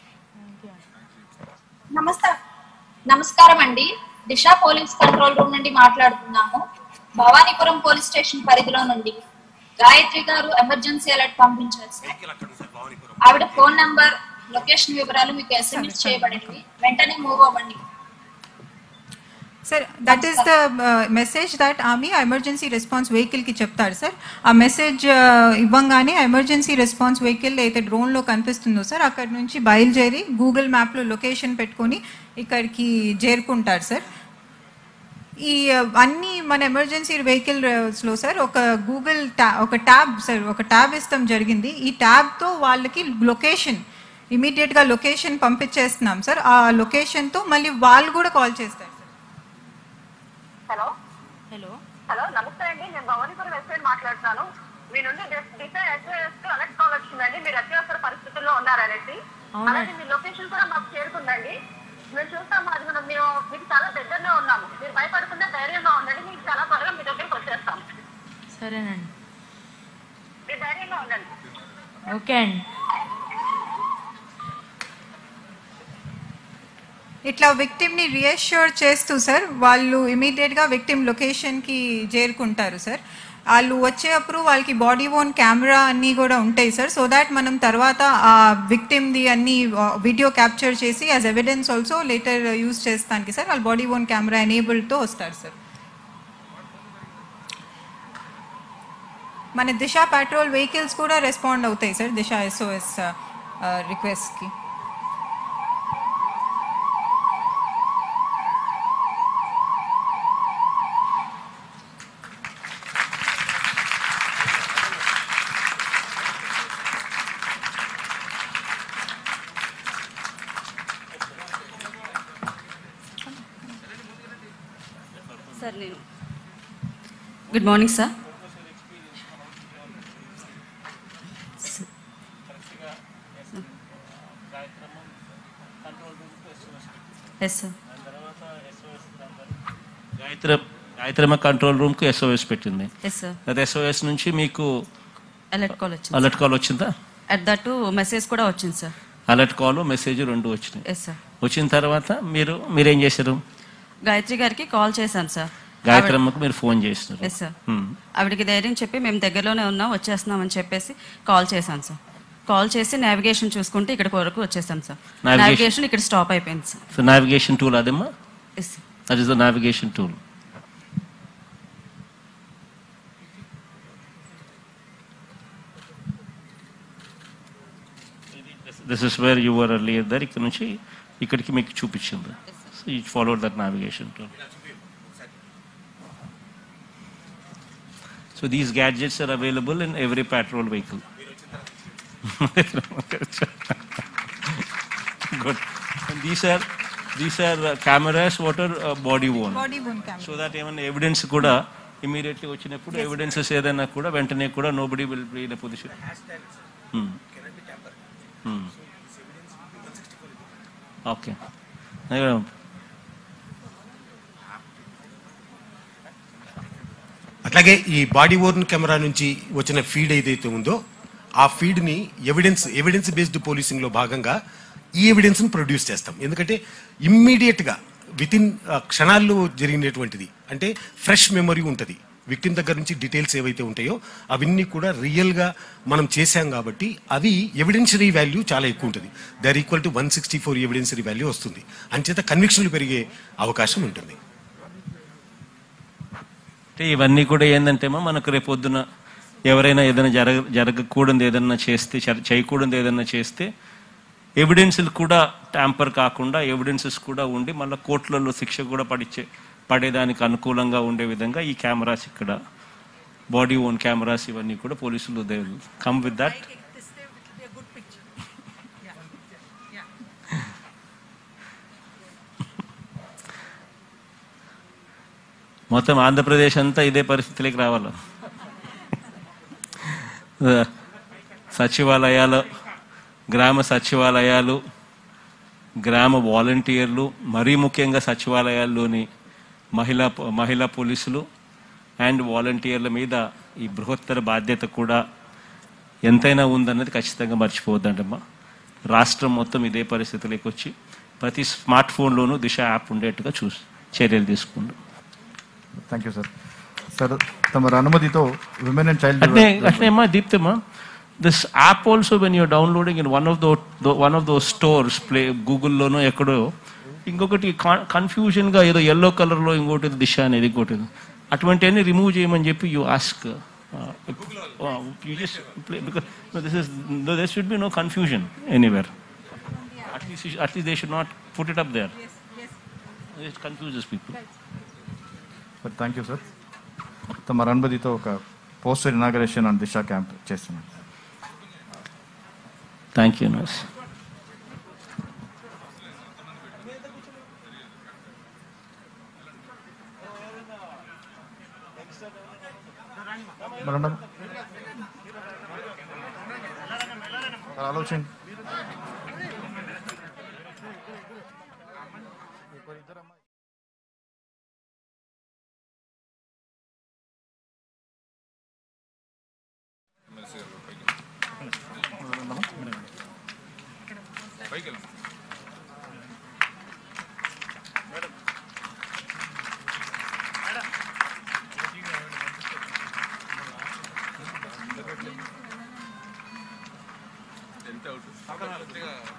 Speaker 10: నమస్కారం
Speaker 11: నమస్కారం అండి దిశ పోలీస్ కంట్రోల్ రూమ్ నుండి మాట్లాడుతున్నాము భవానీపురం పోలీస్ స్టేషన్ పరిధిలో నుండి గాయత్రి గారు ఎమర్జెన్సీ అలర్ట్ పంపించారు సార్ ఆవిడ ఫోన్ నంబర్ లొకేషన్ వివరాలు మీకు ఎస్ఎంఎస్ చేయబడింది వెంటనే మూవ్ అవ్వండి
Speaker 4: sir that is the message that ఆమె ఎమర్జెన్సీ రెస్పాన్స్ వెహికల్కి చెప్తారు సార్ ఆ మెసేజ్ ఇవ్వంగానే ఎమర్జెన్సీ రెస్పాన్స్ వెహికల్ అయితే డ్రోన్లో కనిపిస్తుందో సార్ అక్కడ నుంచి బయలుదేరి గూగుల్ మ్యాప్లో లొకేషన్ పెట్టుకొని ఇక్కడికి చేరుకుంటారు సార్ ఈ uh, అన్ని మన ఎమర్జెన్సీ వెహికల్స్లో సార్ ఒక గూగుల్ ట్యా ఒక ట్యాబ్ సార్ ఒక ట్యాబ్ ఇస్తాం జరిగింది ఈ ట్యాబ్తో వాళ్ళకి లొకేషన్ ఇమీడియట్గా లొకేషన్ పంపించేస్తున్నాం సార్ ఆ లొకేషన్తో మళ్ళీ వాళ్ళు కూడా కాల్ చేస్తారు
Speaker 12: హలో హలో హలో నమస్తే అండి నేను భవానీపురం ఎస్ఐ మాట్లాడుతున్నాను మీ నుండి దిశ ఎస్ఐఎస్ అలర్ట్ కాల్ వచ్చిందండి మీరు అత్యవసర పరిస్థితుల్లో ఉన్నారనేసి
Speaker 13: అవునా?
Speaker 12: అలాగే మీ లొకేషన్ కూడా మాకు చేరుకుందండి మేము చూస్తాము అది మనం మేము మీకు చాలా దగ్గరలో ఉన్నాము మీరు భయపడకుండా ధైర్యంగా ఉండండి మీకు చాలా త్వరగా మీ దగ్గరికి వచ్చేస్తాం
Speaker 13: సరేనండి
Speaker 12: మీరు ధైర్యంగా ఉండండి
Speaker 13: ఓకే అండి
Speaker 4: ఇట్లా విక్టిమ్ని రియాష్యూర్ చేస్తూ సార్ వాళ్ళు ఇమీడియట్గా విక్టిమ్ లొకేషన్కి చేరుకుంటారు సార్ వాళ్ళు వచ్చేటప్పుడు వాళ్ళకి బాడీ ఓన్ కెమెరా అన్నీ కూడా ఉంటాయి సార్ సో దాట్ మనం తర్వాత ఆ విక్టిమ్ది అన్ని వీడియో క్యాప్చర్ చేసి as evidence also later use చేస్తానికి సార్ వాళ్ళు బాడీ ఓన్ కెమెరా ఎనేబుల్డ్తో వస్తారు సార్ మన దిశ పెట్రోల్ వెహికల్స్ కూడా రెస్పాండ్ అవుతాయి సార్ దిశ ఎస్ఓఎస్ రిక్వెస్ట్కి
Speaker 14: సార్ నేను good morning sir yes sir
Speaker 6: Gayatri గాయత్రమ్మ కంట్రోల్ రూమ్కి ఎస్ఓఎస్ పెట్టింది
Speaker 14: ఎస్ సార్
Speaker 6: అది ఎస్ఓఎస్ నుంచి మీకు
Speaker 14: అలర్ట్ కాల్ వచ్చింది
Speaker 6: అలర్ట్ కాల్ వచ్చిందా
Speaker 14: అట్ దట్ మెసేజ్ కూడా వచ్చింది సార్
Speaker 6: అలర్ట్ కాల్ మెసేజ్ రెండు వచ్చినాయి
Speaker 14: ఎస్ సార్
Speaker 6: వచ్చిన తర్వాత మీరు మీరేం చేశారు
Speaker 14: గాయత్రి గారికి కాల్ చేశాను సార్
Speaker 6: గాయత్రమ్మకు మీరు ఫోన్ చేసినారు
Speaker 14: ఎస్ సార్
Speaker 6: Hmm.
Speaker 14: ఆవిడకి ధైర్యం చెప్పి మేము దగ్గరలోనే ఉన్నాం వచ్చేస్తున్నాం అని చెప్పేసి కాల్ చేశాను సార్ కాల్ చేసి నావిగేషన్ చూసుకుంటే ఇక్కడికి వరకు వచ్చేసాం సార్
Speaker 6: Navigation-
Speaker 14: నావిగేషన్ ఇక్కడ స్టాప్ అయిపోయింది సార్
Speaker 6: సో నావిగేషన్ టూల్ అదేమ్మా
Speaker 14: yes
Speaker 6: that is the navigation tool this is where you were earlier there ఇక్కడ నుంచి ఇక్కడికి మీకు చూపించింది so you follow that navigation tool so these gadgets are available in every patrol vehicle good these are these are cameras what are body worn
Speaker 4: body worn camera
Speaker 6: so that ఏమైనా evidence కూడా immediately వచ్చినప్పుడు evidences ఏదైనా కూడా వెంటనే కూడా nobody will be in position okay
Speaker 15: అట్లాగే ఈ body worn camera నుంచి వచ్చిన ఫీడ్ ఏదైతే ఉందో ఆ ఫీడ్ని ఎవిడెన్స్ ఎవిడెన్స్ బేస్డ్ పోలీసింగ్లో భాగంగా ఈ ఎవిడెన్స్ని ప్రొడ్యూస్ చేస్తాం ఎందుకంటే ఇమ్మీడియట్గా విత్ ఇన్ క్షణాల్లో జరిగినటువంటిది అంటే ఫ్రెష్ మెమరీ ఉంటుంది విక్టిమ్ దగ్గర నుంచి డీటెయిల్స్ ఏవైతే ఉంటాయో అవన్నీ కూడా రియల్గా మనం చేశాం కాబట్టి అవి ఎవిడెన్షరీ వాల్యూ చాలా ఎక్కువ ఉంటుంది they are equal to one sixty four evidentiary value వస్తుంది అంచేత కన్విక్షన్లు పెరిగే అవకాశం ఉంటుంది
Speaker 6: అంటే ఇవన్నీ కూడా ఏంటంటేమో మనకు రేపొద్దున ఎవరైనా ఏదైనా జరగ జరగకూడదు ఏదైనా చేస్తే చర- చేయకూడదు ఏదైనా చేస్తే ఎవిడెన్స్లు కూడా ట్యాంపర్ కాకుండా ఎవిడెన్సెస్ కూడా ఉండి మళ్ళీ కోర్టులలో శిక్ష కూడా పడిచే పడేదానికి అనుకూలంగా ఉండే విధంగా ఈ కెమెరాస్ ఇక్కడ బాడీ ఓన్ కెమెరాస్ ఇవన్నీ కూడా పోలీసులు దే కమ్ విత్ దట్ మొత్తం ఆంధ్రప్రదేశ్ అంతా ఇదే పరిస్థితిలోకి రావాలి సచివాలయాలు గ్రామ సచివాలయాలు గ్రామ వాలంటీర్లు మరీ ముఖ్యంగా సచివాలయాల్లోని మహిళా మహిళా పోలీసులు అండ్ వాలంటీర్ల మీద ఈ బృహత్తర బాధ్యత కూడా ఎంతైనా ఉందన్నది ఖచ్చితంగా మర్చిపోవద్దంటమ్మా రాష్ట్రం మొత్తం ఇదే పరిస్థితిలోకి వచ్చి ప్రతి స్మార్ట్ ఫోన్లోనూ దిశ యాప్ ఉండేట్టుగా చూసి చర్యలు తీసుకుందాం
Speaker 2: థ్యాంక్ యూ సార్ సార్ తమ అనుమతితో విమెన్ అండ్ చైల్డ్
Speaker 6: అట్నే అట్నే అమ్మా దీప్తమ్మా this app also when you're downloading in one of those one of those stores play గూగుల్లోనో ఎక్కడో ఇంకొకటి కన్ఫ్యూజన్గా ఏదో ఎల్లో కలర్లో ఇంకోటి దిశ అనేది ఇంకోటి అటువంటివన్నీ రిమూవ్ చేయమని చెప్పి you ask you just play because this is there should be no confusion anywhere at least at least they should not put it up there it confuses people
Speaker 2: sir thank you sir తమ అనుమతితో ఒక poster inauguration and Disha camp చేస్తున్నాం
Speaker 6: thank you nurse
Speaker 2: madam ఆలోచన
Speaker 3: పైకి వెళ్ళండి ఎంత out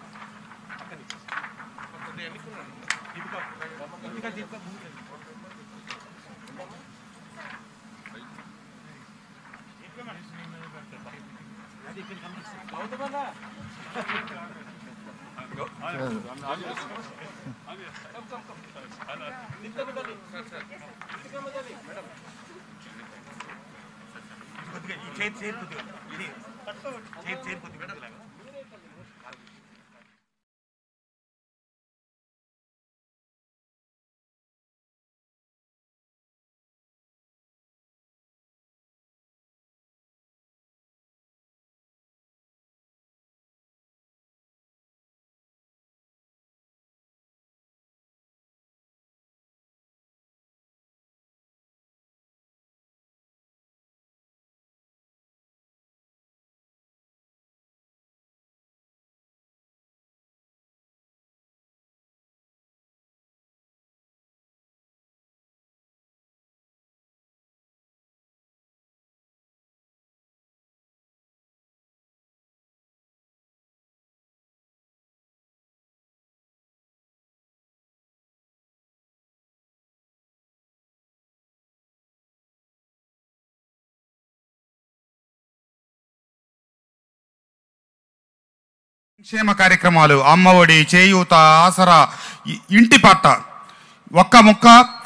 Speaker 16: సంక్షేమ కార్యక్రమాలు అమ్మఒడి చేయూత ఆసరా ఇ- ఇంటి పట్ట ఒక్క ముక్క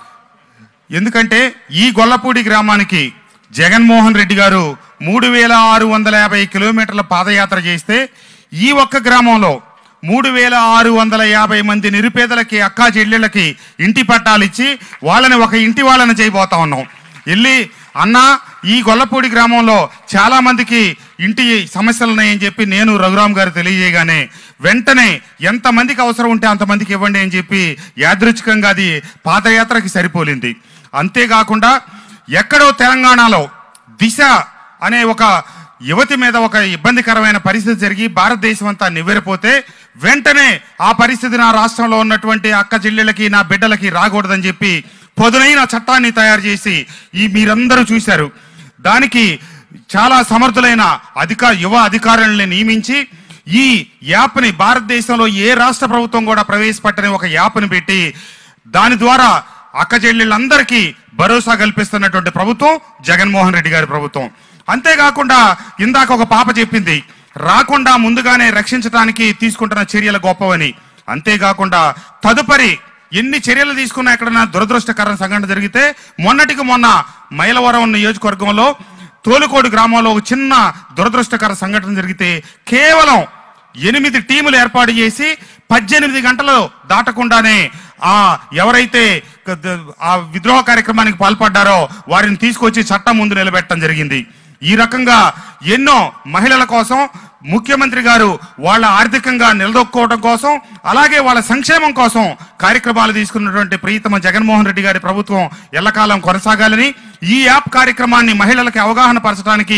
Speaker 16: ఎందుకంటే ఈ గొల్లపూడి గ్రామానికి జగన్మోహన్ రెడ్డి గారు మూడు వేల ఆరు వందల యాభై కిలోమీటర్ల పాదయాత్ర చేస్తే ఈ ఒక్క గ్రామంలో మూడు వేల ఆరు వందల యాభై మంది నిరుపేదలకి అక్కా చెల్లెళ్ళకి ఇంటి పట్టాలు ఇచ్చి వాళ్ళని ఒక ఇంటి వాళ్ళని చేయబోతా ఉన్నాం వెళ్ళి అన్న ఈ గొల్లపూడి గ్రామంలో చాలా మందికి ఇంటి సమస్యలు ఉన్నాయని చెప్పి నేను రఘురామ్ గారు తెలియజేయగానే వెంటనే ఎంతమందికి అవసరం ఉంటే అంతమందికి ఇవ్వండి అని చెప్పి యాదృచ్ఛికంగా అది పాదయాత్రకి సరిపోలింది అంతేకాకుండా ఎక్కడో తెలంగాణలో దిశ అనే ఒక యువతి మీద ఒక ఇబ్బందికరమైన పరిస్థితి జరిగి భారతదేశం అంతా నివ్వెరపోతే వెంటనే ఆ పరిస్థితి నా రాష్ట్రంలో ఉన్నటువంటి అక్క చెల్లెళ్ళకి నా బిడ్డలకి రాకూడదని చెప్పి పొదునైన చట్టాన్ని తయారు చేసి ఈ మీరందరూ చూశారు దానికి చాలా సమర్థులైన అధిక యువ అధికారులను నియమించి ఈ యాప్ని భారతదేశంలో ఏ రాష్ట్ర ప్రభుత్వం కూడా ప్రవేశపెట్టని ఒక యాప్ని పెట్టి దాని ద్వారా అక్క చెల్లెళ్ళందరికీ భరోసా కల్పిస్తున్నటువంటి ప్రభుత్వం జగన్మోహన్ రెడ్డి గారి ప్రభుత్వం అంతేకాకుండా ఇందాక ఒక పాప చెప్పింది రాకుండా ముందుగానే రక్షించడానికి తీసుకుంటున్న చర్యలు గొప్పవని అంతేకాకుండా తదుపరి ఎన్ని చర్యలు తీసుకున్నా ఎక్కడన్నా దురదృష్టకర సంఘటన జరిగితే మొన్నటికి మొన్న మైలవరం నియోజకవర్గంలో తోలుకోడు గ్రామంలో ఒక చిన్న దురదృష్టకర సంఘటన జరిగితే కేవలం ఎనిమిది టీములు ఏర్పాటు చేసి పద్దెనిమిది గంటలు దాటకుండానే ఆ ఎవరైతే క- ద- ఆ విద్రోహ కార్యక్రమానికి పాల్పడ్డారో వారిని తీసుకొచ్చి చట్టం ముందు నిలబెట్టడం జరిగింది ఈ రకంగా ఎన్నో మహిళల కోసం ముఖ్యమంత్రి గారు వాళ్ళ ఆర్థికంగా నిలదొక్కుకోవడం కోసం అలాగే వాళ్ళ సంక్షేమం కోసం కార్యక్రమాలు తీసుకున్నటువంటి ప్రీతమ జగన్మోహన్ రెడ్డి గారి ప్రభుత్వం ఎల్లకాలం కొనసాగాలని ఈ యాప్ కార్యక్రమాన్ని మహిళలకి అవగాహన పరచడానికి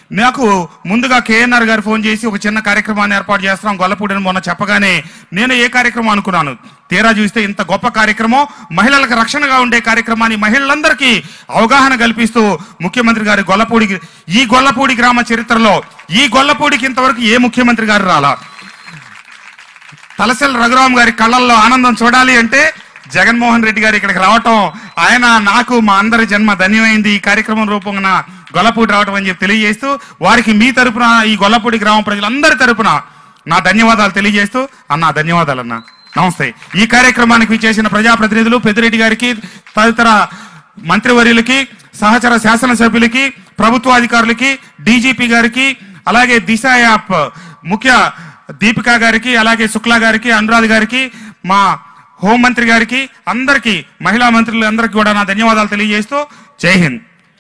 Speaker 16: నాకు ముందుగా కేఎన్ఆర్ గారు ఫోన్ చేసి ఒక చిన్న కార్యక్రమాన్ని ఏర్పాటు చేస్తున్నాం గొల్లపూడిని మొన్న చెప్పగానే నేను ఏ కార్యక్రమం అనుకున్నాను తీరా చూస్తే ఇంత గొప్ప కార్యక్రమం మహిళలకు రక్షణగా ఉండే కార్యక్రమాన్ని మహిళలందరికీ అవగాహన కల్పిస్తూ ముఖ్యమంత్రి గారి గొల్లపూడి ఈ గొల్లపూడి గ్రామ చరిత్రలో ఈ గొల్లపూడికి ఇంతవరకు ఏ ముఖ్యమంత్రి గారు రాలా తలసెల రఘురాం గారి కళ్ళల్లో ఆనందం చూడాలి అంటే జగన్మోహన్ రెడ్డి గారు ఇక్కడికి రావటం ఆయన నాకు మా అందరి జన్మ ధన్యమైంది ఈ కార్యక్రమం రూపంగా గొల్లపూడి రావటం అని చెప్పి తెలియజేస్తూ వారికి మీ తరపున ఈ గొల్లపూడి గ్రామ ప్రజలందరి తరపున నా ధన్యవాదాలు తెలియజేస్తూ అన్న ధన్యవాదాలు అన్న నమస్తే ఈ కార్యక్రమానికి విచ్చేసిన ప్రజాప్రతినిధులు పెద్దిరెడ్డి గారికి తదితర మంత్రివర్యులకి సహచర శాసనసభ్యులకి ప్రభుత్వాధికారులకి డీజీపీ గారికి అలాగే దిశ యాప్ ముఖ్య దీపికా గారికి అలాగే శుక్లా గారికి అనురాధ్ గారికి మా హోంమంత్రి గారికి అందరికీ మహిళా మంత్రులు అందరికీ కూడా నా ధన్యవాదాలు తెలియజేస్తూ జై హింద్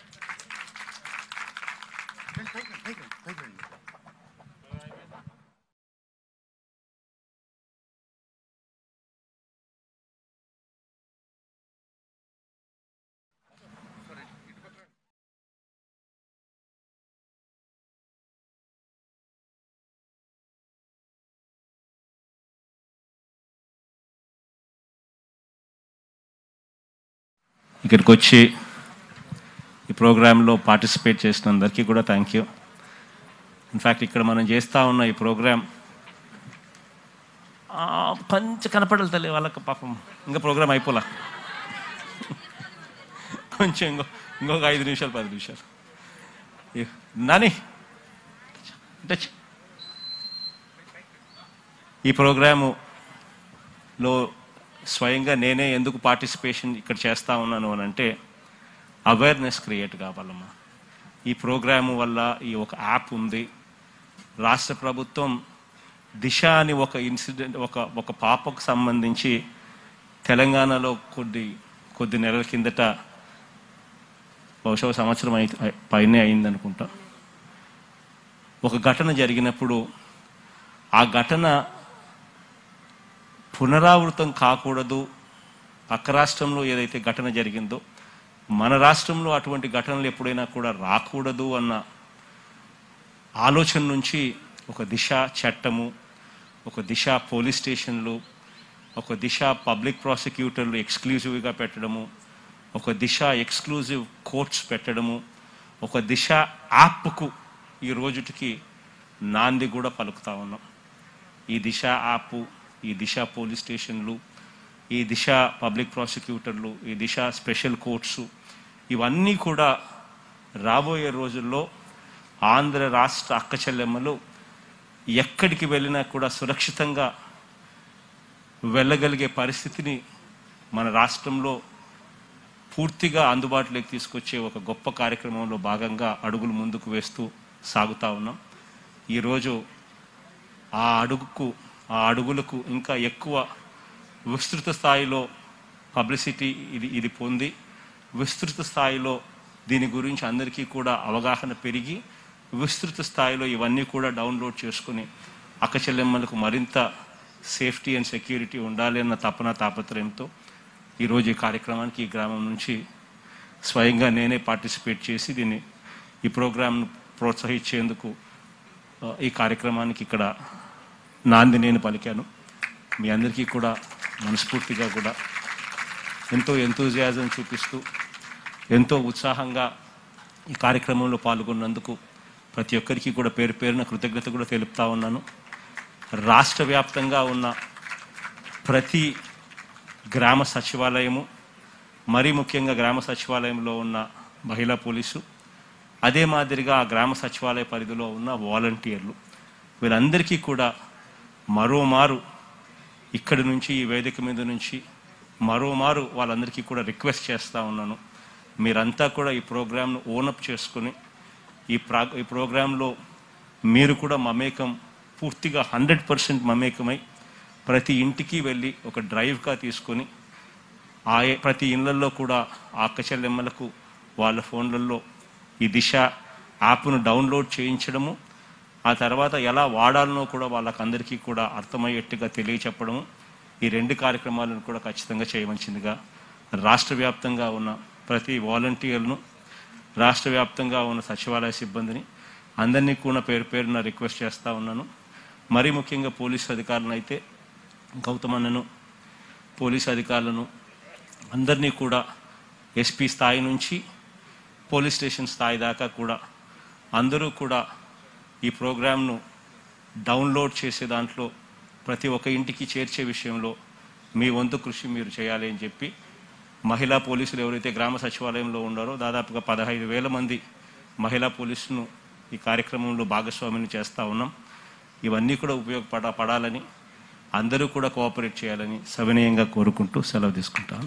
Speaker 6: ఇక్కడికి వచ్చి ఈ ప్రోగ్రాంలో పార్టిసిపేట్ చేసిన అందరికీ కూడా థ్యాంక్ యూ ఇన్ఫ్యాక్ట్ ఇక్కడ మనం చేస్తూ ఉన్న ఈ ప్రోగ్రామ్ కొంచెం కనపడాలి తల్లి వాళ్ళకి పాపం ఇంకా ప్రోగ్రామ్ అయిపోలా కొంచెం ఇంకో ఇంకొక ఐదు నిమిషాలు పది నిమిషాలు ఇ- నాని టచ్ ఈ ప్రోగ్రాములో స్వయంగా నేనే ఎందుకు పార్టిసిపేషన్ ఇక్కడ చేస్తా ఉన్నాను అని అంటే అవేర్నెస్ క్రియేట్ కావాలమ్మా ఈ ప్రోగ్రాము వల్ల ఈ ఒక యాప్ ఉంది రాష్ట్ర ప్రభుత్వం దిశ అని ఒక ఇన్సిడెంట్ ఒక ఒక పాపకు సంబంధించి తెలంగాణలో కొద్ది కొద్ది నెలల కిందట బహుశా ఒక సంవత్సరం అయి పైనే అయింది అనుకుంటా ఒక ఘటన జరిగినప్పుడు ఆ ఘటన పునరావృతం కాకూడదు పక్క రాష్ట్రంలో ఏదైతే ఘటన జరిగిందో మన రాష్ట్రంలో అటువంటి ఘటనలు ఎప్పుడైనా కూడా రాకూడదు అన్న ఆలోచన నుంచి ఒక దిశ చట్టము ఒక దిశ పోలీస్ స్టేషన్లు ఒక దిశ పబ్లిక్ ప్రాసిక్యూటర్లు ఎక్స్క్లూజివ్గా పెట్టడము ఒక దిశ ఎక్స్క్లూజివ్ కోర్ట్స్ పెట్టడము ఒక దిశ యాప్కు ఈ రోజుటికి నాంది కూడా పలుకుతా ఉన్నాం ఈ దిశ యాప్ ఈ దిశ పోలీస్ స్టేషన్లు ఈ దిశ పబ్లిక్ ప్రాసిక్యూటర్లు ఈ దిశ స్పెషల్ కోర్ట్స్ ఇవన్నీ కూడా రాబోయే రోజుల్లో ఆంధ్ర రాష్ట్ర అక్క చెల్లెమ్మలు ఎక్కడికి వెళ్ళినా కూడా సురక్షితంగా వెళ్ళగలిగే పరిస్థితిని మన రాష్ట్రంలో పూర్తిగా అందుబాటులోకి తీసుకొచ్చే ఒక గొప్ప కార్యక్రమంలో భాగంగా అడుగులు ముందుకు వేస్తూ సాగుతా ఉన్నాం ఈరోజు ఆ అడుగుకు ఆ అడుగులకు ఇంకా ఎక్కువ విస్తృత స్థాయిలో పబ్లిసిటీ ఇది ఇది పొంది విస్తృత స్థాయిలో దీని గురించి అందరికీ కూడా అవగాహన పెరిగి విస్తృత స్థాయిలో ఇవన్నీ కూడా డౌన్లోడ్ చేసుకుని అక్క చెల్లెమ్మలకు మరింత సేఫ్టీ అండ్ సెక్యూరిటీ ఉండాలి అన్న తపన తాపత్రయంతో ఈరోజు ఈ కార్యక్రమానికి ఈ గ్రామం నుంచి స్వయంగా నేనే పార్టిసిపేట్ చేసి దీన్ని ఈ ప్రోగ్రాంను ప్రోత్సహించేందుకు ఆ, ఈ కార్యక్రమానికి ఇక్కడ నాంది నేను పలికాను మీ అందరికీ కూడా మనస్ఫూర్తిగా కూడా ఎంతో ఎంతోజియాజం చూపిస్తూ ఎంతో ఉత్సాహంగా ఈ కార్యక్రమంలో పాల్గొన్నందుకు ప్రతి ఒక్కరికి కూడా పేరు పేరున కృతజ్ఞత కూడా తెలుపుతా ఉన్నాను రాష్ట్ర వ్యాప్తంగా ఉన్న ప్రతి గ్రామ సచివాలయము మరీ ముఖ్యంగా గ్రామ సచివాలయంలో ఉన్న మహిళా పోలీసు అదే మాదిరిగా ఆ గ్రామ సచివాలయ పరిధిలో ఉన్న వాలంటీర్లు వీరందరికీ కూడా మరోమారు ఇక్కడి నుంచి ఈ వేదిక మీద నుంచి మరోమారు వాళ్ళందరికీ కూడా రిక్వెస్ట్ చేస్తూ ఉన్నాను మీరంతా కూడా ఈ ప్రోగ్రామ్ను ఓనప్ చేసుకుని ఈ ప్రా ఈ ప్రోగ్రాంలో మీరు కూడా మమేకం పూర్తిగా హండ్రెడ్ పర్సెంట్ మమేకమై ప్రతి ఇంటికి వెళ్ళి ఒక డ్రైవ్గా తీసుకొని ఆ ప్రతి ఇళ్లలో కూడా ఆ అక్క చెల్లెమ్మలకు వాళ్ళ ఫోన్లలో ఈ దిశ యాప్ను డౌన్లోడ్ చేయించడము ఆ తర్వాత ఎలా వాడాలనో కూడా వాళ్ళకందరికీ కూడా అర్థమయ్యేట్టుగా తెలియచెప్పడము ఈ రెండు కార్యక్రమాలను కూడా ఖచ్చితంగా చేయవలసిందిగా రాష్ట్ర వ్యాప్తంగా ఉన్న ప్రతి వాలంటీర్ను రాష్ట్ర వ్యాప్తంగా ఉన్న సచివాలయ సిబ్బందిని అందరినీ కూడా పేరు పేరున రిక్వెస్ట్ చేస్తూ ఉన్నాను మరీ ముఖ్యంగా పోలీస్ అధికారులను అయితే గౌతమన్నను పోలీస్ అధికారులను అందరినీ కూడా ఎస్పీ స్థాయి నుంచి పోలీస్ స్టేషన్ స్థాయి దాకా కూడా అందరూ కూడా ఈ ప్రోగ్రామ్ను డౌన్లోడ్ చేసే దాంట్లో ప్రతి ఒక్క ఇంటికి చేర్చే విషయంలో మీ వంతు కృషి మీరు చేయాలి అని చెప్పి మహిళా పోలీసులు ఎవరైతే గ్రామ సచివాలయంలో ఉన్నారో దాదాపుగా పదహైదు వేల మంది మహిళా పోలీసును ఈ కార్యక్రమంలో భాగస్వామిని చేస్తూ ఉన్నాం ఇవన్నీ కూడా ఉపయోగపడ పడాలని అందరూ కూడా కోఆపరేట్ చేయాలని సవినయంగా కోరుకుంటూ సెలవు తీసుకుంటాను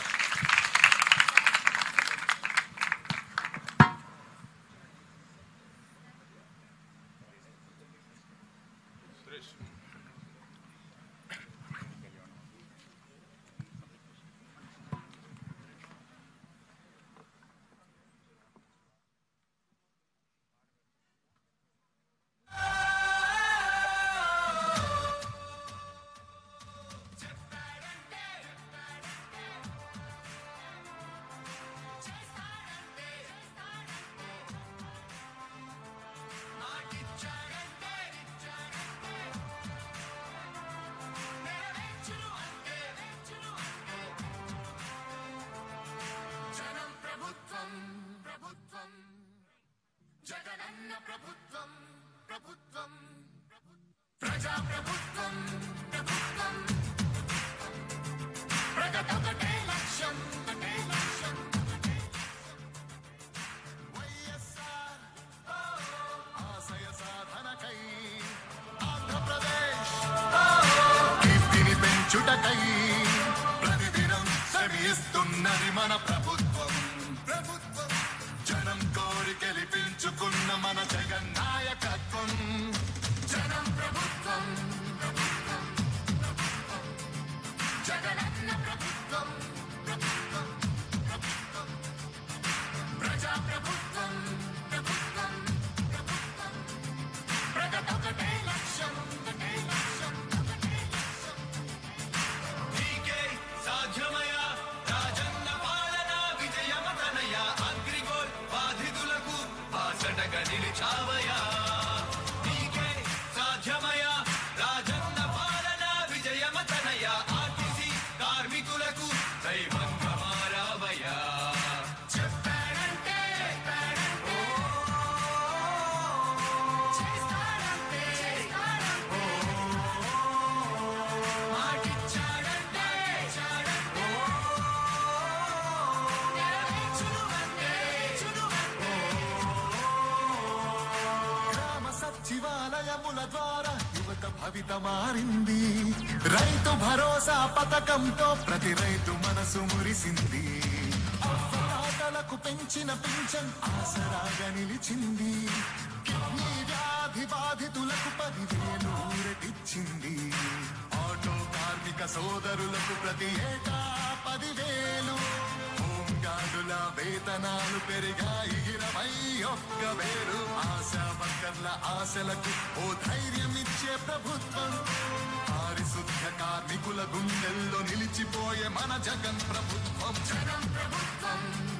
Speaker 1: జనం ప్రభుత్వం ప్రభుత్వం జగనన్న ప్రభుత్వం ప్రభుత్వం ప్రజా ప్రభుత్వం ప్రభుత్వం ప్రగతొకటే లక్ష్యం ఒకటే లక్ష్యం ఒకటే వైఎస్ఆర్ ఆశయ సాధనకై ఆంధ్రప్రదేశ్ కీర్తిని పెంచుటకై ప్రతిదినం శ్రమిస్తున్నది మన ప్రభుత్వం ప్రభుత్వం జనం కోరి గెలిపించుకున్న మన జగన్ నాయకత్వం జనం ప్రభుత్వం ప్రభుత్వం ప్రభుత్వం జగనన్న ప్రభుత్వం ప్రభుత్వం ప్రభుత్వం ప్రజా ప్రభుత్వం ప్రభుత్వం ప్రభుత్వం ప్రగతొకటే లక్ష్యం ఒకటే లక్ష్యం ఒకటే లక్ష్యం నీకే సాధ్యమయ రాజన్న పాలన విజయమతనయ అగ్రిగోల్ బాధితులకు బాసటగా నిలిచావయా నీకే సాధ్యమయ రాజన్న పాలన విజయమతనయ ఆర్టీసీ కార్మికులకు దైవంగా మారావయా చెప్పాడంటే చెప్పాడంటే చేస్తాడంటే చేస్తాడంటే మాటిచ్చాడంటే చాడంటే నెరవేర్చునువంటే చునువంటే గ్రామ సచివాలయముల ద్వారా యువత భవిత మారింది రైతు భరోసా పథకంతో ప్రతి రైతు మనసు మురిసింది అవ్వతాతలకు పెంచిన పింఛన్ ఆసరాగా నిలిచింది కిడ్నీ వ్యాధి బాధితులకు పదివేలు ఊరటిచ్చింది ఆటో కార్మిక సోదరులకు ప్రతి ఏటా పదివేలు హోంగార్డుల వేతనాలు పెరిగాయి ఇరవై ఒక్క వేలు ఆశా వర్కర్ల ఆశలకు ఓ ధైర్యం ఇచ్చే ప్రభుత్వం పారిశుద్ధ కార్మికుల గుండెల్లో నిలిచిపోయే మన జగన్ ప్రభుత్వం జగన్ ప్రభుత్వం